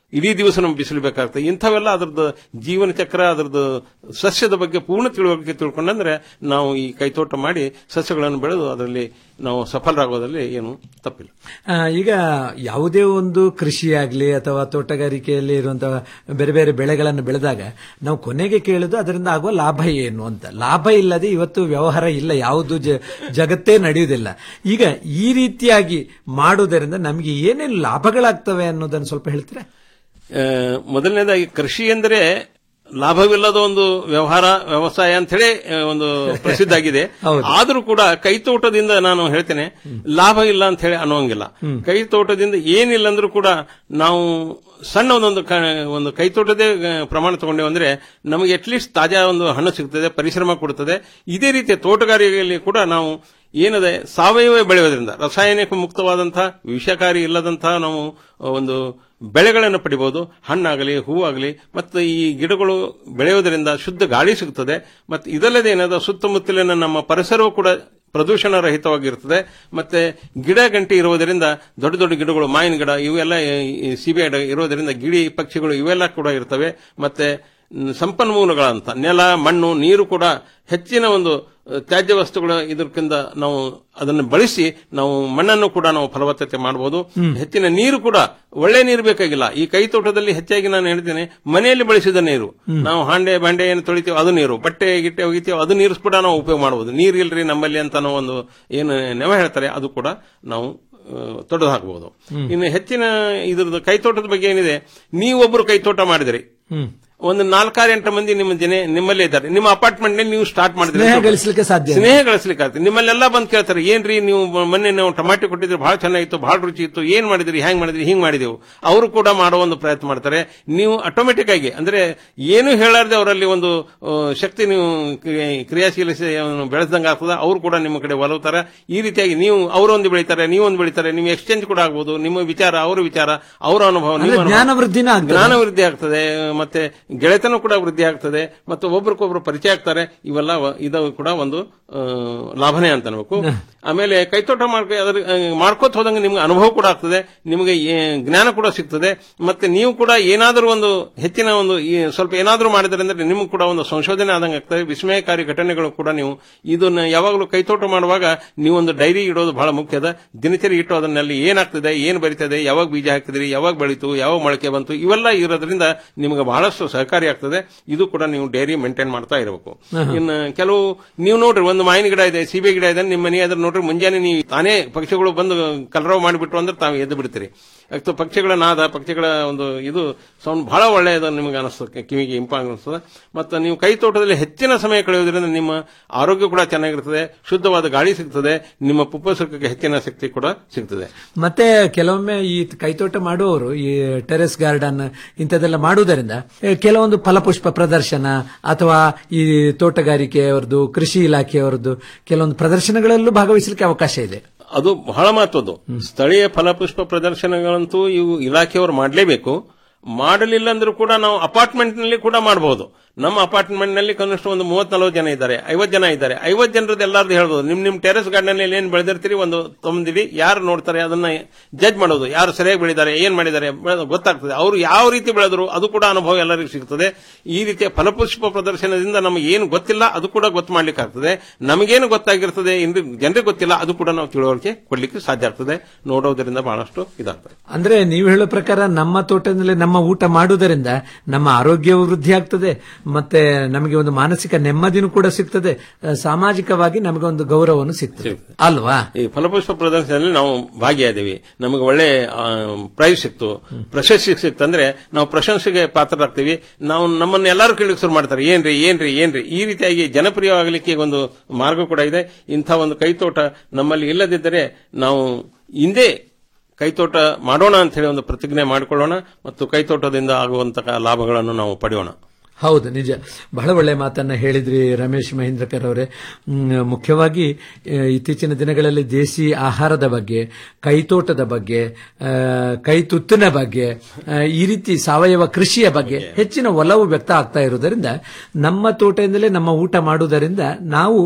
ಇಡೀ ದಿವಸ ನಮ್ಗೆ ಬಿಸಿಲು ಬೇಕಾಗ್ತದೆ ಇಂಥವೆಲ್ಲ ಅದ್ರದ್ದು ಜೀವನ ಚಕ್ರ ಅದ್ರದ್ದು ಸಸ್ಯದ ಬಗ್ಗೆ ಪೂರ್ಣ ತಿಳುವಳಿಕೆ ತಿಳ್ಕೊಂಡಂದ್ರೆ ನಾವು ಈ ಕೈತೋಟ ಮಾಡಿ ಸಸ್ಯಗಳನ್ನು ಬೆಳೆದು ಅದರಲ್ಲಿ ನಾವು ಸಫಲರಾಗೋದ್ರಲ್ಲಿ ಏನು ತಪ್ಪಿಲ್ಲ ಆ, ಈಗ ಯಾವುದೇ ಒಂದು ಕೃಷಿಯಾಗ್ಲಿ ಅಥವಾ ತೋಟಗಾರಿಕೆಯಲ್ಲಿ ಇರುವಂತಹ ಬೇರೆ ಬೇರೆ ಬೆಳೆಗಳನ್ನು ಬೆಳೆದಾಗ ನಾವು ಕೊನೆಗೆ ಕೇಳುದು ಅದರಿಂದ ಆಗುವ ಲಾಭ ಏನು ಅಂತ ಲಾಭ ಇಲ್ಲದೆ ಇವತ್ತು ವ್ಯವಹಾರ ಇಲ್ಲ ಯಾವುದು ಜ- ಜಗತ್ತೇ ನಡೆಯುವುದಿಲ್ಲ ಈಗ ಈ ರೀತಿಯಾಗಿ ಮಾಡುವುದರಿಂದ ನಮಗೆ ಏನೇನು ಲಾಭಗಳಾಗ್ತವೆ ಅನ್ನೋದನ್ನು ಸ್ವಲ್ಪ ಹೇಳ್ತೀರಾ ಆ, ಮೊದಲನೇದಾಗಿ ಕೃಷಿ ಎಂದರೆ ಲಾಭವಿಲ್ಲದ ಒಂದು ವ್ಯವಹಾರ ವ್ಯವಸಾಯ ಅಂತ ಹೇಳಿ ಆ, ಒಂದು ಪ್ರಸಿದ್ಧ ಆಗಿದೆ ಆದರೂ ಕೂಡ ಕೈತೋಟದಿಂದ ನಾನು ಹೇಳ್ತೇನೆ ಲಾಭ ಇಲ್ಲ ಅಂತ ಹೇಳಿ ಅನ್ನೋಂಗಿಲ್ಲ ಕೈತೋಟದಿಂದ ಏನಿಲ್ಲ ಅಂದ್ರೂ ಕೂಡ ನಾವು ಸಣ್ಣ ಒಂದೊಂದು ಕ- ಒಂದು ಕೈತೋಟದೇ ಆ, ಪ್ರಮಾಣ ತಗೊಂಡೇವು ಅಂದ್ರೆ ನಮಗೆ ಅಟ್ಲೀಸ್ಟ್ ತಾಜಾ ಒಂದು ಹಣ್ಣು ಸಿಗ್ತದೆ ಪರಿಶ್ರಮ ಕೊಡುತ್ತದೆ ಇದೇ ರೀತಿಯ ತೋಟಗಾರಿಕೆಯಲ್ಲಿ ಕೂಡ ನಾವು ಏನದೆ ಸಾವಯವ ಬೆಳೆಯೋದ್ರಿಂದ ರಾಸಾಯನಿಕ ಮುಕ್ತವಾದಂತಹ ವಿಷಕಾರಿ ಇಲ್ಲದಂತಹ ನಾವು ಒಂದು ಬೆಳೆಗಳನ್ನು ಪಡಿಬಹುದು ಹಣ್ಣಾಗಲಿ ಹೂವಾಗಲಿ ಮತ್ತು ಈ ಗಿಡಗಳು ಬೆಳೆಯೋದರಿಂದ ಶುದ್ಧ ಗಾಳಿ ಸಿಗುತ್ತದೆ ಮತ್ತು ಇದಲ್ಲದೆ ಏನದ ಸುತ್ತಮುತ್ತಲಿನ ನಮ್ಮ ಪರಿಸರವೂ ಕೂಡ ಪ್ರದೂಷಣ ರಹಿತವಾಗಿರುತ್ತದೆ ಮತ್ತೆ ಗಿಡ ಗಂಟಿ ಇರುವುದರಿಂದ ದೊಡ್ಡ ದೊಡ್ಡ ಗಿಡಗಳು ಮಾವಿನ ಗಿಡ ಇವೆಲ್ಲ ಈ ಸೀಬೆ ಗಿಡ ಇರೋದರಿಂದ ಗಿಳಿ ಪಕ್ಷಿಗಳು ಇವೆಲ್ಲ ಕೂಡ ಇರ್ತವೆ ಮತ್ತೆ ಮ್, ಸಂಪನ್ಮೂಲಗಳಂತ ನೆಲ ಮಣ್ಣು ನೀರು ಕೂಡ ಹೆಚ್ಚಿನ ಒಂದು ಅ, ತ್ಯಾಜ್ಯ ವಸ್ತುಗಳ ಇದಕ್ಕಿಂತ ನಾವು ಅದನ್ನು ಬಳಸಿ ನಾವು ಮಣ್ಣನ್ನು ಕೂಡ ನಾವು ಫಲವತ್ತತೆ ಮಾಡಬಹುದು ಹೆಚ್ಚಿನ ನೀರು ಕೂಡ ಒಳ್ಳೆ ನೀರು ಬೇಕಾಗಿಲ್ಲ ಈ ಕೈ ತೋಟದಲ್ಲಿ ಹೆಚ್ಚಾಗಿ ನಾನು ಹೇಳ್ತೇನೆ ಮನೆಯಲ್ಲಿ ಬಳಸಿದ ನೀರು ನಾವು ಹಾಂಡೆ ಬಾಂಡೆ ಏನು ತೊಳಿತೀವಿ ಅದು ನೀರು ಬಟ್ಟೆ ಗಿಟ್ಟೆ ಒಗಿತೀವಿ ಅದು ನೀರು ಕೂಡ ನಾವು ಉಪಯೋಗ ಮಾಡಬಹುದು ನೀರು ಇಲ್ರಿ ನಮ್ಮಲ್ಲಿ ಅಂತ ನಾವು ಒಂದು ಏನು ನೆವ ಹೇಳ್ತಾರೆ ಅದು ಕೂಡ ನಾವು ತೊಡೆದು ಹಾಕಬಹುದು ಇನ್ನು ಹೆಚ್ಚಿನ ಇದ್ರದ್ದು ಕೈತೋಟದ ಬಗ್ಗೆ ಏನಿದೆ ನೀವೊಬ್ರು ಕೈತೋಟ ಮಾಡಿದ್ರಿ ಒಂದು ನಾಲ್ಕಾರು ಎಂಟು ಮಂದಿ ನಿಮ್ಮ ಜನ ನಿಮ್ಮಲ್ಲೇ ಇದ್ದಾರೆ ನಿಮ್ಮ ಅಪಾರ್ಟ್ಮೆಂಟ್ ನಲ್ಲಿ ನೀವು ಸ್ಟಾರ್ಟ್ ಮಾಡಿದ್ರೆ ಸ್ನೇಹ ಗಳಿಸಲಿಕ್ಕೆ ಸಾಧ್ಯ ಸ್ನೇಹ ಗಳಿಸ್ಲಿಕ್ಕೆ ಆಗ್ತದೆ ನಿಮ್ಮಲ್ಲೆಲ್ಲ ಬಂದು ಕೇಳ್ತಾರೆ ಏನ್ರಿ ನೀವು ಮೊನ್ನೆ ನಾವು ಟಮಾಟೆ ಕೊಟ್ಟಿದ್ರೆ ಬಹಳ ಚೆನ್ನಾಗಿತ್ತು ಬಹಳ ರುಚಿ ಇತ್ತು ಏನ್ ಮಾಡಿದ್ರಿ ಹ್ಯಾಂಗ್ ಮಾಡಿದ್ರಿ ಹಿಂಗ್ ಮಾಡಿದೆವು ಅವರು ಕೂಡ ಮಾಡೋ ಒಂದು ಪ್ರಯತ್ನ ಮಾಡ್ತಾರೆ ನೀವು ಆಟೋಮೆಟಿಕ್ ಆಗಿ ಅಂದ್ರೆ ಏನು ಹೇಳಾರ್ದೆ ಅವರಲ್ಲಿ ಒಂದು ಆ, ಶಕ್ತಿ ನೀವು ಕ್ರಿಯೆ- ಕ್ರಿಯಾಶೀಲ ಬೆಳೆದಂಗ ಆಗ್ತದ ಅವರು ಕೂಡ ನಿಮ್ಮ ಕಡೆ ಒಲವುತ್ತಾರೆ ಈ ರೀತಿಯಾಗಿ ನೀವು ಅವರೊಂದು ಬೆಳಿತಾರೆ ನೀವೊಂದು ಬೆಳಿತಾರೆ ನೀವು ಎಕ್ಸ್ಚೇಂಜ್ ಕೂಡ ಆಗ್ಬೋದು ನಿಮ್ಮ ವಿಚಾರ ಅವರ ವಿಚಾರ ಅವರ ಅನುಭವ ನಿಮ್ಮ ಅಂದ್ರೆ ಅನುಭವ. ಜ್ಞಾನ ವೃದ್ಧಿನೂ ಆಗ್ತದೆ. ಜ್ಞಾನ ವೃದ್ಧಿ ಆಗ್ತದೆ ಮತ್ತೆ ಗೆಳೆತನ ಕೂಡ ವೃದ್ಧಿ ಆಗ್ತದೆ ಮತ್ತು ಒಬ್ರಿಗೊಬ್ರು ಪರಿಚಯ ಆಗ್ತಾರೆ ಇವೆಲ್ಲ ವ- ಇದು ಕೂಡ ಒಂದು ಆ, ಲಾಭನೇ ಅಂತ ಅನ್ಬೇಕು ಆಮೇಲೆ ಕೈತೋಟ ಮಾಡ್ಕೊ ಅದ್ರ ಆ, ಮಾಡ್ಕೋತ ಹೋದಂಗೆ ನಿಮ್ಗೆ ಅನುಭವ ಕೂಡ ಆಗ್ತದೆ ನಿಮಗೆ ಏ- ಜ್ಞಾನ ಕೂಡ ಸಿಗ್ತದೆ ಮತ್ತೆ ನೀವು ಕೂಡ ಏನಾದರೂ ಒಂದು ಹೆಚ್ಚಿನ ಒಂದು ಈ ಸ್ವಲ್ಪ ಏನಾದರೂ ಮಾಡಿದ್ರೆ ಅಂದ್ರೆ ನಿಮ್ಗೆ ಕೂಡ ಒಂದು ಸಂಶೋಧನೆ ಆದಂಗೆ ಆಗ್ತದೆ ವಿಸ್ಮಯಕಾರಿ ಘಟನೆಗಳು ಕೂಡ ನೀವು ಇದನ್ನ ಯಾವಾಗಲೂ ಕೈತೋಟ ಮಾಡುವಾಗ ನೀವು ಒಂದು ಡೈರಿ ಇಡೋದು ಬಹಳ ಮುಖ್ಯದ ದಿನಚರಿ ಇಟ್ಟು ಅದನ್ನಲ್ಲಿ ಏನಾಗ್ತದೆ ಏನ್ ಬರೀತದೆ ಯಾವಾಗ ಬೀಜ ಹಾಕಿದ್ರಿ ಯಾವಾಗ ಬೆಳೀತು ಯಾವಾಗ ಮೊಳಕೆ ಬಂತು ಇವೆಲ್ಲ ಇರೋದ್ರಿಂದ ನಿಮಗೆ ಬಹಳಷ್ಟು ಸಹಕಾರಿ ಆಗ್ತದೆ ಇದು ಕೂಡ ನೀವು ಡೈರಿ ಮೇಂಟೈನ್ ಮಾಡ್ತಾ ಇರಬೇಕು ಆಹಾ. ಇನ್ನು ಕೆಲವು ನೀವು ನೋಡ್ರಿ ಒಂದು ಮಾವಿನ ಗಿಡ ಇದೆ ಸೀಬೆ ಗಿಡ ಇದೆ ನಿಮ್ಮ ಮನೆ ಅದ್ರ ನೋಡ್ರಿ ಮುಂಜಾನೆ ನೀವು ತಾನೇ ಪಕ್ಷಿಗಳು ಬಂದು ಕಲರವ ಮಾಡಿಬಿಟ್ರು ಅಂದ್ರೆ ತಾವು ಎದ್ದು ಬಿಡ್ತೀರಿ ಯಾಕೆ ಪಕ್ಷಿಗಳ ನಾದ ಪಕ್ಷಿಗಳ ಒಂದು ಇದು ಸೌಂಡ್ ಬಹಳ ಒಳ್ಳೆಯದು ನಿಮಗೆ ಅನಿಸ್ತದೆ ಕಿವಿಗೆ ಇಂಪಾಗಿ ಅನಿಸ್ತದೆ ಮತ್ತು ನೀವು ಕೈ ತೋಟದಲ್ಲಿ ಹೆಚ್ಚಿನ ಸಮಯ ಕಳೆಯೋದ್ರಿಂದ ನಿಮ್ಮ ಆರೋಗ್ಯ ಕೂಡ ಚೆನ್ನಾಗಿರ್ತದೆ ಶುದ್ಧವಾದ ಗಾಳಿ ಸಿಗ್ತದೆ ನಿಮ್ಮ ಪುಪ್ಪಸರ್ಗಕ್ಕೆ ಹೆಚ್ಚಿನ ಶಕ್ತಿ ಕೂಡ ಸಿಗ್ತದೆ ಮತ್ತೆ ಕೆಲವೊಮ್ಮೆ ಈ ಕೈತೋಟ ಮಾಡುವವರು ಈ ಟೆರೆಸ್ ಗಾರ್ಡನ್ ಇಂಥದ್ದೆಲ್ಲ ಮಾಡುವುದರಿಂದ ಏ, ಕೆಲವೊಂದು ಫಲಪುಷ್ಪ ಪ್ರದರ್ಶನ ಅಥವಾ ಈ ತೋಟಗಾರಿಕೆಯವರದ್ದು ಕೃಷಿ ಇಲಾಖೆಯವರದ್ದು ಕೆಲವೊಂದು ಪ್ರದರ್ಶನಗಳಲ್ಲೂ ಭಾಗವಹಿಸಲಿಕ್ಕೆ ಅವಕಾಶ ಇದೆ ಅದು ಬಹಳ ಮಹತ್ವದ್ದು ಸ್ಥಳೀಯ ಫಲಪುಷ್ಪ ಪ್ರದರ್ಶನಗಳಂತೂ ಇವು ಇಲಾಖೆಯವರು ಮಾಡಲೇಬೇಕು ಮಾಡಲಿಲ್ಲ ಅಂದ್ರೂ ಕೂಡ ನಾವು ಅಪಾರ್ಟ್ಮೆಂಟ್ ನಲ್ಲಿ ಕೂಡ ಮಾಡಬಹುದು ನಮ್ಮ ಅಪಾರ್ಟ್ಮೆಂಟ್ ನಲ್ಲಿ ಕನಿಷ್ಠ ಒಂದು ಮೂವತ್ ನಲವತ್ತು ಜನ ಇದ್ದಾರೆ ಐವತ್ತು ಜನ ಇದ್ದಾರೆ ಐವತ್ತು ಜನರದ್ದು ಎಲ್ಲಾರ್ದು ಹೇಳ್ಬೋದು ನಿಮ್ ನಿಮ್ ಟೆರೆಸ್ ಗಾರ್ಡನ್ ನಲ್ಲಿ ಏನ್ ಬೆಳೆದಿರ್ತೀರಿ ಒಂದು ತೊಂದಿಡಿ ಯಾರು ನೋಡ್ತಾರೆ ಅದನ್ನ ಜಡ್ಜ್ ಮಾಡೋದು ಯಾರು ಸರಿಯಾಗಿ ಬೆಳಿದ್ದಾರೆ ಏನ್ ಮಾಡಿದ್ದಾರೆ ಬೆಳೆದು ಗೊತ್ತಾಗ್ತದೆ ಅವರು ಯಾವ ರೀತಿ ಬೆಳೆದ್ರು ಅದು ಕೂಡ ಅನುಭವ ಎಲ್ಲರಿಗೂ ಸಿಗ್ತದೆ ಈ ರೀತಿಯ ಫಲಪುಷ್ಪ ಪ್ರದರ್ಶನದಿಂದ ನಮಗೆ ಏನು ಗೊತ್ತಿಲ್ಲ ಅದು ಕೂಡ ಗೊತ್ತು ಮಾಡ್ಲಿಕ್ಕೆ ಆಗ್ತದೆ ನಮಗೇನು ಗೊತ್ತಾಗಿರ್ತದೆ ಇನ್ನು ಜನರಿಗೆ ಗೊತ್ತಿಲ್ಲ ಅದು ಕೂಡ ನಾವು ತಿಳುವಳಿಕೆ ಕೊಡ್ಲಿಕ್ಕೆ ಸಾಧ್ಯ ಆಗ್ತದೆ ನೋಡೋದ್ರಿಂದ ಬಹಳಷ್ಟು ಇದಾಗ್ತದೆ ಅಂದ್ರೆ ನೀವು ಹೇಳೋ ಪ್ರಕಾರ ನಮ್ಮ ತೋಟದಲ್ಲಿ ನಮ್ಮ ಊಟ ಮಾಡುವುದರಿಂದ ನಮ್ಮ ಆರೋಗ್ಯವು ವೃದ್ಧಿ ಆಗ್ತದೆ ಮತ್ತೆ ನಮಗೆ ಒಂದು ಮಾನಸಿಕ ನೆಮ್ಮದಿನೂ ಕೂಡ ಸಿಗ್ತದೆ ಆ, ಸಾಮಾಜಿಕವಾಗಿ ನಮಗೆ ಒಂದು ಗೌರವವನ್ನು ಸಿಗ್ತದೆ ಅಲ್ವಾ ಈ ಫಲಪುಷ್ಪ ಪ್ರದರ್ಶನದಲ್ಲಿ ನಾವು ಭಾಗಿಯಾದೀವಿ ನಮಗೆ ಒಳ್ಳೆ ಪ್ರೈಸ್ ಸಿಕ್ತು ಪ್ರಶಸ್ತಿ ಸಿಕ್ತಂದ್ರೆ ನಾವು ಪ್ರಶಂಸೆಗೆ ಪಾತ್ರರಾಗ್ತೀವಿ ನಾವು ನಮ್ಮನ್ನ ಎಲ್ಲರೂ ಕೇಳಲಿಕ್ಕೆ ಶುರು ಮಾಡ್ತಾರೆ ಏನ್ರಿ ಏನ್ರಿ ಏನ್ರಿ ಈ ರೀತಿಯಾಗಿ ಜನಪ್ರಿಯವಾಗಲಿಕ್ಕೆ ಒಂದು ಮಾರ್ಗ ಕೂಡ ಇದೆ ಇಂಥ ಒಂದು ಕೈತೋಟ ನಮ್ಮಲ್ಲಿ ಇಲ್ಲದಿದ್ದರೆ ನಾವು ಹಿಂದೆ ಕೈತೋಟ ಮಾಡೋಣ ಅಂತ ಹೇಳಿ ಒಂದು ಪ್ರತಿಜ್ಞೆ ಮಾಡಿಕೊಳ್ಳೋಣ ಮತ್ತು ಕೈತೋಟದಿಂದ ಆಗುವಂತಹ ಲಾಭಗಳನ್ನು ನಾವು ಪಡೆಯೋಣ ಹೌದು ನಿಜ ಬಹಳ ಒಳ್ಳೆ ಮಾತನ್ನ ಹೇಳಿದ್ರಿ ರಮೇಶ್ ಮಹೇಂದ್ರಕರ್ ಅವರೇ ಮ್, ಮುಖ್ಯವಾಗಿ ಆ, ಇತ್ತೀಚಿನ ದಿನಗಳಲ್ಲಿ ದೇಸಿ ಆಹಾರದ ಬಗ್ಗೆ ಕೈತೋಟದ ಬಗ್ಗೆ ಆ, ಕೈತುತ್ತಿನ ಬಗ್ಗೆ ಆ, ಈ ರೀತಿ ಸಾವಯವ ಕೃಷಿಯ ಬಗ್ಗೆ ಹೆಚ್ಚಿನ ಒಲವು ವ್ಯಕ್ತ ಆಗ್ತಾ ಇರುವುದರಿಂದ ನಮ್ಮ ತೋಟದಿಂದಲೇ ನಮ್ಮ ಊಟ ಮಾಡುವುದರಿಂದ ನಾವು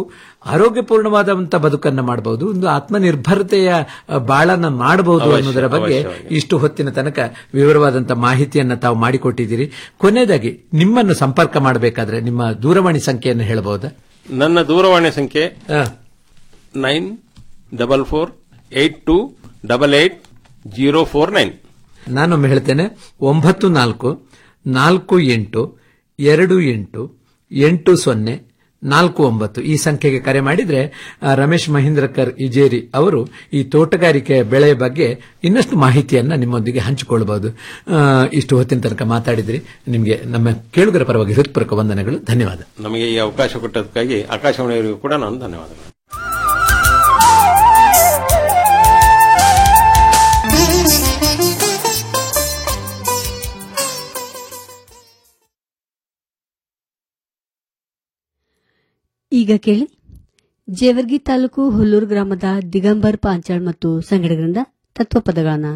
ಆರೋಗ್ಯಪೂರ್ಣವಾದಂತ ಬದುಕನ್ನ ಮಾಡಬಹುದು ಒಂದು ಆತ್ಮನಿರ್ಭರತೆಯ ಆ, ಬಾಳನ್ನ ಮಾಡಬಹುದು ಅವಶ್ಯ, ಅನ್ನೋದರ ಬಗ್ಗೆ ಅವಶ್ಯವಾಗಿ. ಇಷ್ಟು ಹೊತ್ತಿನ ತನಕ ವಿವರವಾದಂತ ಮಾಹಿತಿಯನ್ನ ತಾವು ಮಾಡಿಕೊಟ್ಟಿದ್ದೀರಿ ಕೊನೆಯದಾಗಿ ನಿಮ್ಮನ್ನು ಸಂಪರ್ಕ ಮಾಡಬೇಕಾದ್ರೆ ನಿಮ್ಮ ದೂರವಾಣಿ ಸಂಖ್ಯೆಯನ್ನು ಹೇಳಬಹುದಾ ನನ್ನ ದೂರವಾಣಿ ಸಂಖ್ಯೆ nine double four eight two double eight zero four nine ನಾನೊಮ್ಮೆ ಹೇಳ್ತೇನೆ ಒಂಬತ್ತು ನಾಲ್ಕು ನಾಲ್ಕು ಎಂಟು ಎರಡು ಎಂಟು ಎಂಟು ಸೊನ್ನೆ ನಾಲ್ಕು ಒಂಬತ್ತು ಈ ಸಂಖ್ಯೆಗೆ ಕರೆ ಮಾಡಿದ್ರೆ ಆ, ರಮೇಶ್ ಮಹೀಂದ್ರಕರ್ ಇಜೇರಿ ಅವರು ಈ ತೋಟಗಾರಿಕೆ ಬೆಳೆಯ ಬಗ್ಗೆ ಇನ್ನಷ್ಟು ಮಾಹಿತಿಯನ್ನ ನಿಮ್ಮೊಂದಿಗೆ ಹಂಚಿಕೊಳ್ಳಬಹುದು ಆ, ಇಷ್ಟು ಹೊತ್ತಿನ ತನಕ ಮಾತಾಡಿದ್ರಿ ನಿಮಗೆ ನಮ್ಮ ಕೇಳುಗರ ಪರವಾಗಿ ಹೃತ್ಪೂರ್ವಕ ವಂದನೆಗಳು ಧನ್ಯವಾದ ನಮಗೆ ಈ ಅವಕಾಶ ಕೊಟ್ಟದಕ್ಕಾಗಿ ಆಕಾಶವಾಣಿಯವರಿಗೂ ಕೂಡ ನಾನು ಧನ್ಯವಾದಗಳು ಈಗ ಕೇಳಿ ಜೇವರ್ಗಿ ತಾಲೂಕು ಹುಲ್ಲೂರು ಗ್ರಾಮದ ದಿಗಂಬರ್ ಪಾಂಚಾಳ್ ಮತ್ತು ಸಂಗಡಿಗರಿಂದ ತತ್ವಪದಗಳನ್ನ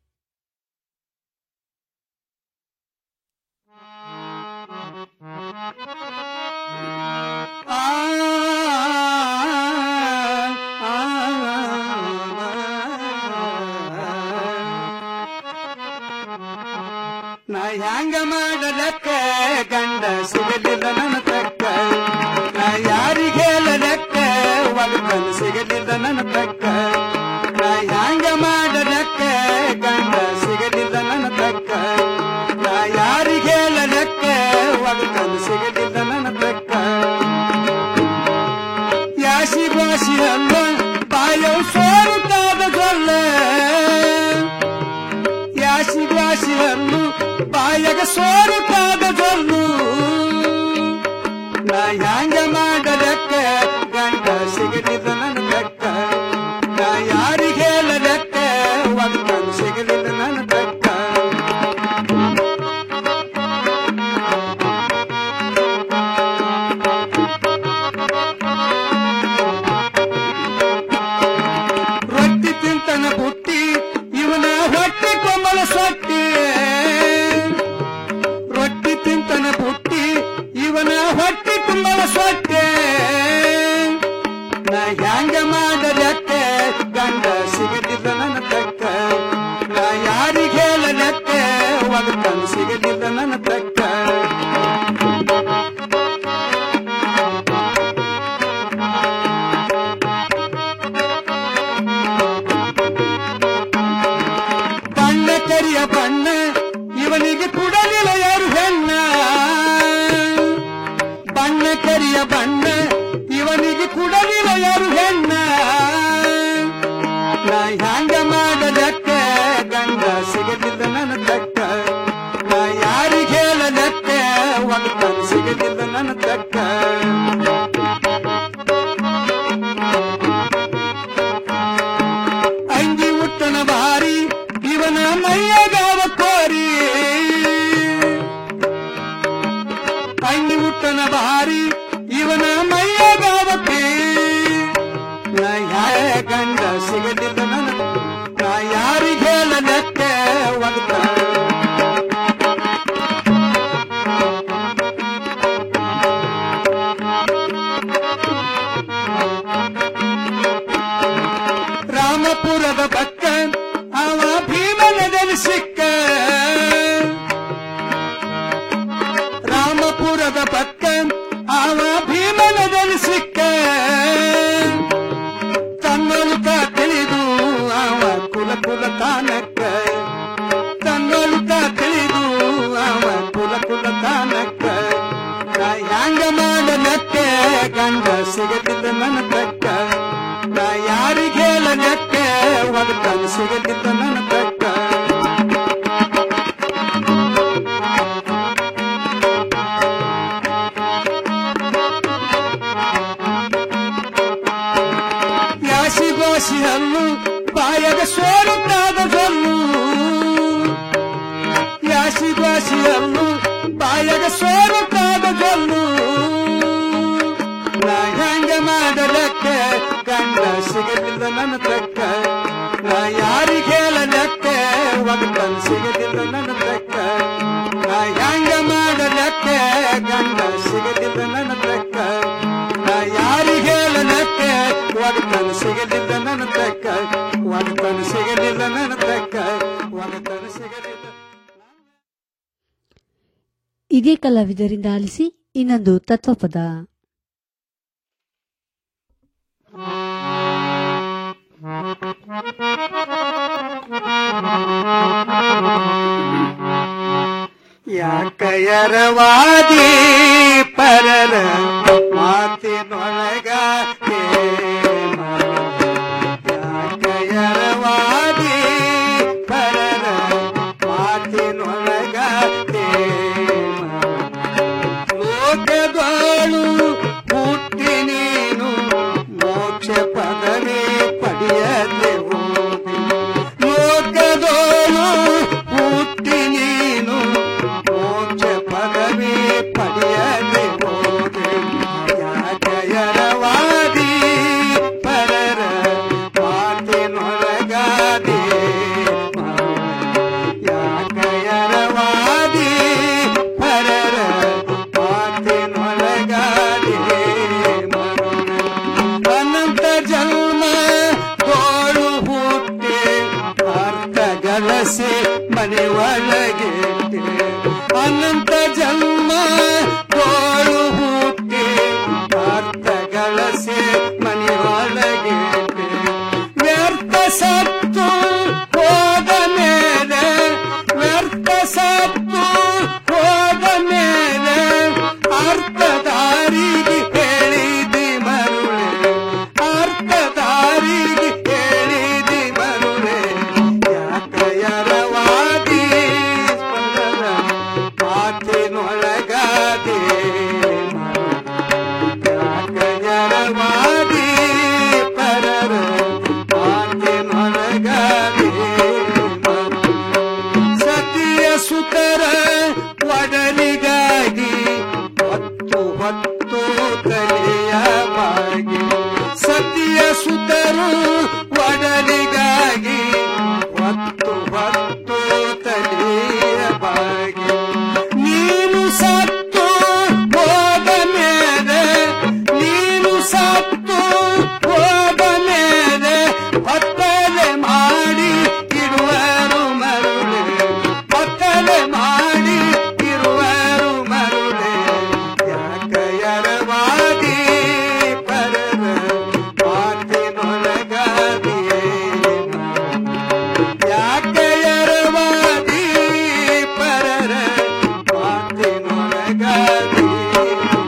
ನಾ ಹ್ಯಾಂಗ ಮಾಡಲಕ್ಕ ಗಂಡ ಸಿಗಲಿಲ್ಲ ನನ್ನ ತಕ್ಕ ನಾ ಯಾರಿಗೆ ಹೇಳಲಕ್ಕ ಒಳಗನು ಸಿಗಲಿಲ್ಲ ನನ್ನ ತಕ್ಕ ನಾ ಹ್ಯಾಂಗ ಮಾಡಲಕ್ಕ ಗಂಡ ಸಿಗಲಿಲ್ಲ ನನ್ನ ತಕ್ಕ ನಾ ಯಾರಿಗೆ ಹೇಳಲಕ್ಕ ಒಳಗನು ಸಿಗಲಿಲ್ಲ ನನ್ನ ತಕ್ಕ ಯಾಸಿ ಬಾಸಿ ಅಲ್ಲ ಬಾಯವು ಸೋರುತ್ತಾದ ಗೊಲ್ಲ ಯಾಸಿ ಬಾಸಿ ಹಲ್ಲು ಬಾಯಗ ಸೋರುತ್ತಾದ ಜೊಲ್ಲು ನಾ ಹ್ಯಾಂಗ ಮಾಡಲಕ್ಕ ಗಂಡ ಸಿಗಲಿಲ್ಲ ನನ್ನ ತಕ್ಕ ನಾ ಯಾರಿಗೆ ಹೇಳಲಕ್ಕ ಒದಕನು ಸಿಗಲಿಲ್ಲ ನನ್ನ ತಕ್ಕ ರೊಟ್ಟಿ ತಿಂತನ ಬುಟ್ಟಿ ಇವನ ಹೊಟ್ಟಿ ಕೊಂಬಲ ಸೊಟ್ಟಿ ರೊಟ್ಟಿ ತಿಂತನ ಬುಟ್ಟಿ ಇವನ ಹೊಟ್ಟಿ ತುಂಬಲ ಸೊಟ್ಟೆ ನಾ ಹ್ಯಾಂಗ ಮಾಡಲಕ್ಕ ಗಂಡ ಸಿಗಲಿಲ್ಲ ನನ್ನ ತಕ್ಕ ನಾ ಯಾರಿಗೆ ಹೇಳಲಕ್ಕ ಒದಕನು ಸಿಗಲಿಲ್ಲ ನನ್ನ ತಕ್ಕ ಬಣ್ಣ ಕರಿಯ ಬಣ್ಣ ಇವನಿಗೆ ಕುಡಲಿಲ್ಲ ಯಾರು ಹೆಣ್ಣ ಬಣ್ಣ ಕರಿಯ ಬಣ್ಣ ಇವನಿಗೆ ಕುಡಲಿಲ್ಲ ಯಾರು ಹೆಣ್ಣ ನಾ ಹ್ಯಾಂಗ ಮಾಡಲಕ್ಕ ಗಂಡ ಸಿಗಲಿಲ್ಲ ನನ್ನ ತಕ್ಕ ನಾ ಯಾರಿಗೆ ಹೇಳಲಕ್ಕ ಒದಕನು ಸಿಗಲಿಲ್ಲ ನನ್ನ ತಕ್ಕ ಅಂಗಿ ಉಟ್ಟನ ಬಾರಿ ಇವನ ಮೈಯಗಾವ ಕೋರಿ ಅಂಗಿ ಉಟ್ಟನ ಬಾರಿ ಇವನ ಮೈಯಗಾವಕ್ಕೆ ನಾ ಯಾರ ಗಂಡ ಸಿಗಲಿಲ್ಲ ನನ್ನ ನಾ ಯಾರಿಗೆ ಹೇಳಲಕ್ಕ ಒಗತ ರಾಮಪುರದ ಬಕ್ಕ ಅವ ಭೀಮನದಲ್ಲಿ ಸಿಕ್ಕ ರಾಮಪುರದ ಬಕ್ಕ ಅವ ಭೀಮನದಲ್ಲಿ ಸಿಕ್ಕ ತನ್ನೊಲುಕ ತಿಳಿದು ಅವ ಕುಲ ಕುಲ ತಾನಕ್ಕ ತನ್ನೊಲುಕ ತಿಳಿದು ಅವ ಕುಲ ಕುಲ ತಾನಕ್ಕ ನಾ ಹ್ಯಾಂಗ ಮಾಡಲಕ್ಕ ಗಂಡ ಸಿಗಲಿಲ್ಲ ನನ್ನ ತಕ್ಕ ನಾ ಯಾರಿಗೆ ಹೇಳಲಕ್ಕ ಒದಕನು ಸಿಗಲಿಲ್ಲ ನನ್ನ ತಕ್ಕ ಯಾಸಿ ಗೋಸಿ ಹಲ್ಲು ಬಾಯಗ ಸೋರುತ್ತಾದ ಜೊಲ್ಲು ಯಾಸಿ ಗೋಸಿ ಹಲ್ಲು ಬಾಯಗ ಸೋರುತ್ತಾದ ಜೊಲ್ಲು ನಾ ಹ್ಯಾಂಗ ಮಾಡಲಕ್ಕ ಗಂಡ ಸಿಗಲಿಲ್ಲ ನನ್ನ ತಕ್ಕ ನಾ ಯಾರಿಗೆ ಹೇಳಲಕ್ಕ ಒದಕನು ಸಿಗಲಿಲ್ಲ ನನ್ನ ತಕ್ಕ ನಾ ಹ್ಯಾಂಗ ಮಾಡಲಕ್ಕ ಗಂಡ ಸಿಗಲಿಲ್ಲ ನನ್ನ ತಕ್ಕ ನಾ ಯಾರಿಗೆ ಹೇಳಲಕ್ಕ ಇದೇ ಕಲಾವಿದರಿಂದ ಆಲಿಸಿ ಇನ್ನೊಂದು ತತ್ವಪದ ಯಾಕಯರವಾದಿ ಪರರ ಮಾತಿನೊಳಗ ಯಾಕಯರವಾದಿ ಪರರ ಮಾತಿನೊಳಗ ಲೋಕದೋಳು ಹುಟ್ಟಿ ನೀನು ಮೋಕ್ಷ ಪದವಿ ಪಡೆಯದೆ ಹೋದಿ ಲೋಕದೋಳು ಹುಟ್ಟಿ ನೀನು ಮೋಕ್ಷ ಪದವಿ ಪಡೆಯದೆ ಹೋದೆ ಯಾಕಯರವಾದಿ ಪರರ ಮಾತಿನೊಳಗಾದೆ ಯಾಕಯರವಾದಿ ಪರರ ಮಾತಿನೊಳಗಾದೆ ಅನಂತ ಜನ್ಮ ತೋಳು ಹುಟ್ಟಿ ಅರ್ಥ ಗಳಸೆ ಮನೆ ಒಳಗೆ ಅನಂತ ಜನ್ಮ ತೋಳು ಹುಟ್ಟಿ ಅರ್ಥ ಗಳಸೆ ಮನೆ ಒಳಗೆ ವ್ಯರ್ಥ ಸತ್ತು ಹೋದ ಮೇಲೆ ವ್ಯರ್ಥ ಸತ್ತು ಹೋದ ಮೇಲೆ ಅರ್ಥದಾರಿಗೆ ಹೇಳಿದಿ ಮರುಳೆ ಅರ್ಥದಾರಿಗೆ ಹೇಳಿದಿ ಮರುಳೆ ಯಾಕಯರವಾದಿ ಸ್ಪಂದನ ಮಾತಿನೊಳಗಾದೆ ಯಾಕಯರವಾದಿ ಪರರ ಮಾತಿನೊಳಗಾದೆ ಸತಿಯ ಸುತರ ಒಡಲಿಗಾಗಿ ಹೊತ್ತು ಹೊತ್ತು ತಲೆಯ ಬಾಗಿ ಸತಿಯ ಸುತರು ಒಡಲಿಗಾಗಿ ಹೊತ್ತು ಹೊತ್ತು ತಲೆಯ ಬಾಗಿ ನೀನು ಸತ್ತು ಹೋದ ಮೇಲೆ ನೀನು ಸತ್ತು ಹೋದ ಮೇಲೆ ಹೊತ್ತಲೆ ಮಾಡಿ ಇರುವರು ಮರುಳೆ ಹೊತ್ತಲೆ ಮಾಡಿ ಇರುವರು ಮರುಳೆ ಯಾಕಯರವಾದಿ ಪರರ ಮಾತಿನೊಳಗಾದಿಯೇ ಯಾಕಯರವಾದಿ ಪರರ ಮಾತಿನೊಳಗಾದಿಯೇ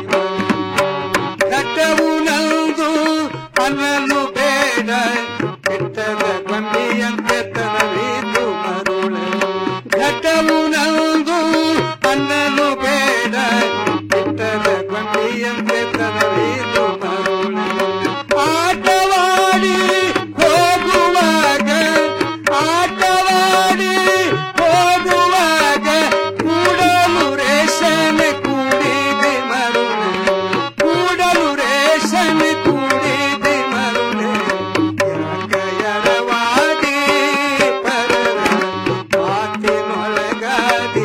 ಘಟವು ನಂದು ಅನ್ನಲು ಬೇಡ ಕೆಟ್ಟದ ಗೊಂಬೆಯಂತೆ ತನವಿದು ಮರುಳೆ ಘಟವು ನಂದು ಅನ್ನಲು ಬೇಡ ಕೆಟ್ಟದ ಗೊಂಬೆಯಂತೆ ತನವಿದು ಮರುಳೆ ಆಟವಾಡಿ ಹೋಗುವಾಗ ಆಟವಾಡಿ ಹೋಗುವಾಗ ಕೂಡಲು ರೇಷನೆ ಕೂಡಿದೆ ಮರುಳೆ ಕೂಡಲು ರೇಷನೆ ಕೂಡಿದೆ ಮರುಳೆ ಯಾಕಯರವಾದಿ ಪರರ ಮಾತಿನೊಳಗಾದಿ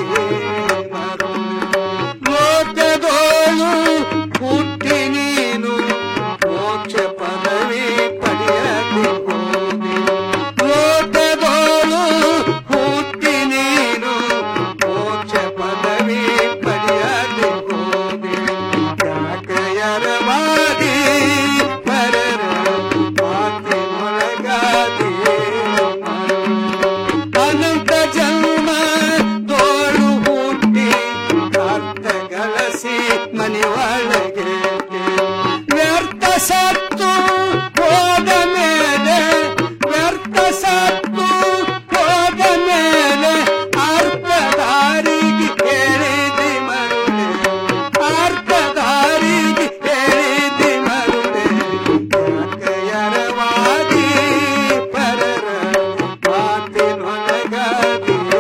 ಲೋಕದೋಳು ಹುಟ್ಟಿ ನೀನು ಮೋಕ್ಷ ಪದವಿ ಪಡೆಯದೆ ಹೋದಿ ಲೋಕದೋಳು ಹುಟ್ಟಿ ನೀನು ಮೋಕ್ಷ ಪದವಿ ಪಡೆಯದೆ ಹೋದಿ ಯಾಕಯರವಾದಿ ಪರರ ಮಾತಿನೊಳಗಾದಿ ಅನಂತ ಜನ್ಮ ತೋಳು ಹುಟ್ಟಿ ಅರ್ಥ ಗಳಸಿ ಮನೆ ಒಳಗೆ ವ್ಯರ್ಥ ಸತ್ತು ಹೋದ ಮೇಲೆ ವ್ಯರ್ಥ ಸತ್ತು ಹೋದ ಮೇಲೆ ಅರ್ಥದಾರಿಗೆ ಹೇಳಿದಿ ಮರುಳೆ ಅರ್ಥದಾರಿಗೆ ಹೇಳಿದಿ ಮರುಳೆ ಯಾಕಯರವಾದಿ ಪರರ ಮಾತಿನೊಳಗಾದಿಯೇ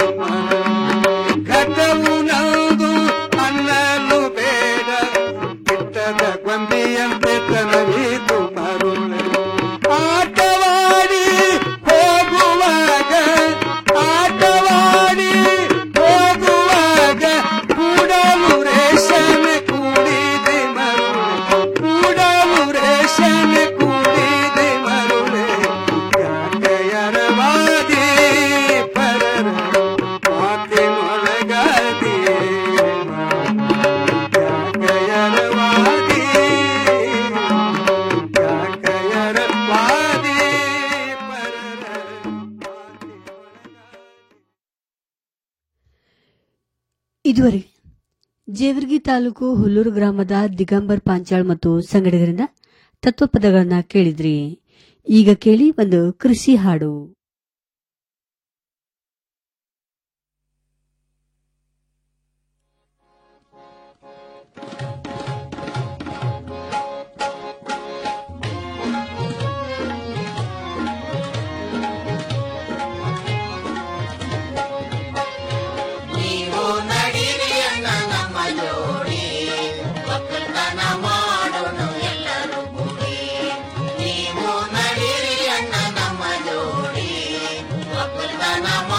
ಘಟವು ನಂದು ಅನ್ನಲು ಬೇಡ ಕೆಟ್ಟದ ಗೊಂಬೆಯಂತೆ ತನವಿದು ಮರುಳೆ ಆಟವಾಡಿ ಹೋಗುವಾಗ ಆಟವಾಡಿ ಹೋಗುವಾಗ ಕೂಡಲು ರೇಷನೆ ಕೂಡಿದೆ ಮರುಳೆ ಕೂಡಲು ರೇಷನೆ ಕೂಡಿದೆ ಮರುಳೆ ಯಾಕಯರವಾದಿ ಪರರ ಮಾತಿನೊಳಗಾದಿಯೇ ಇದುವರೆಗೆ ಜೇವರ್ಗಿ ತಾಲೂಕು ಹುಲ್ಲೂರು ಗ್ರಾಮದ ದಿಗಂಬರ್ ಪಾಂಚಾಳ್ ಮತ್ತು ಸಂಗಡಿಗರಿಂದ ತತ್ವಪದಗಳನ್ನ ಕೇಳಿದ್ರಿ ಈಗ ಕೇಳಿ ಒಂದು ಕೃಷಿ ಹಾಡು ನೀವು ನಡೀರಿ ಅಣ್ಣ ನಮ್ಮ ಜೋಡಿ ಒಕ್ಕಲ್ತನ ಮಾಡೋಣ ಎಲ್ಲರೂ ಕೂಡಿ ನೀವು ನಡೀರಿ ಅಣ್ಣ ನಮ್ಮ ಜೋಡಿ ಒಕ್ಕಲ್ತನ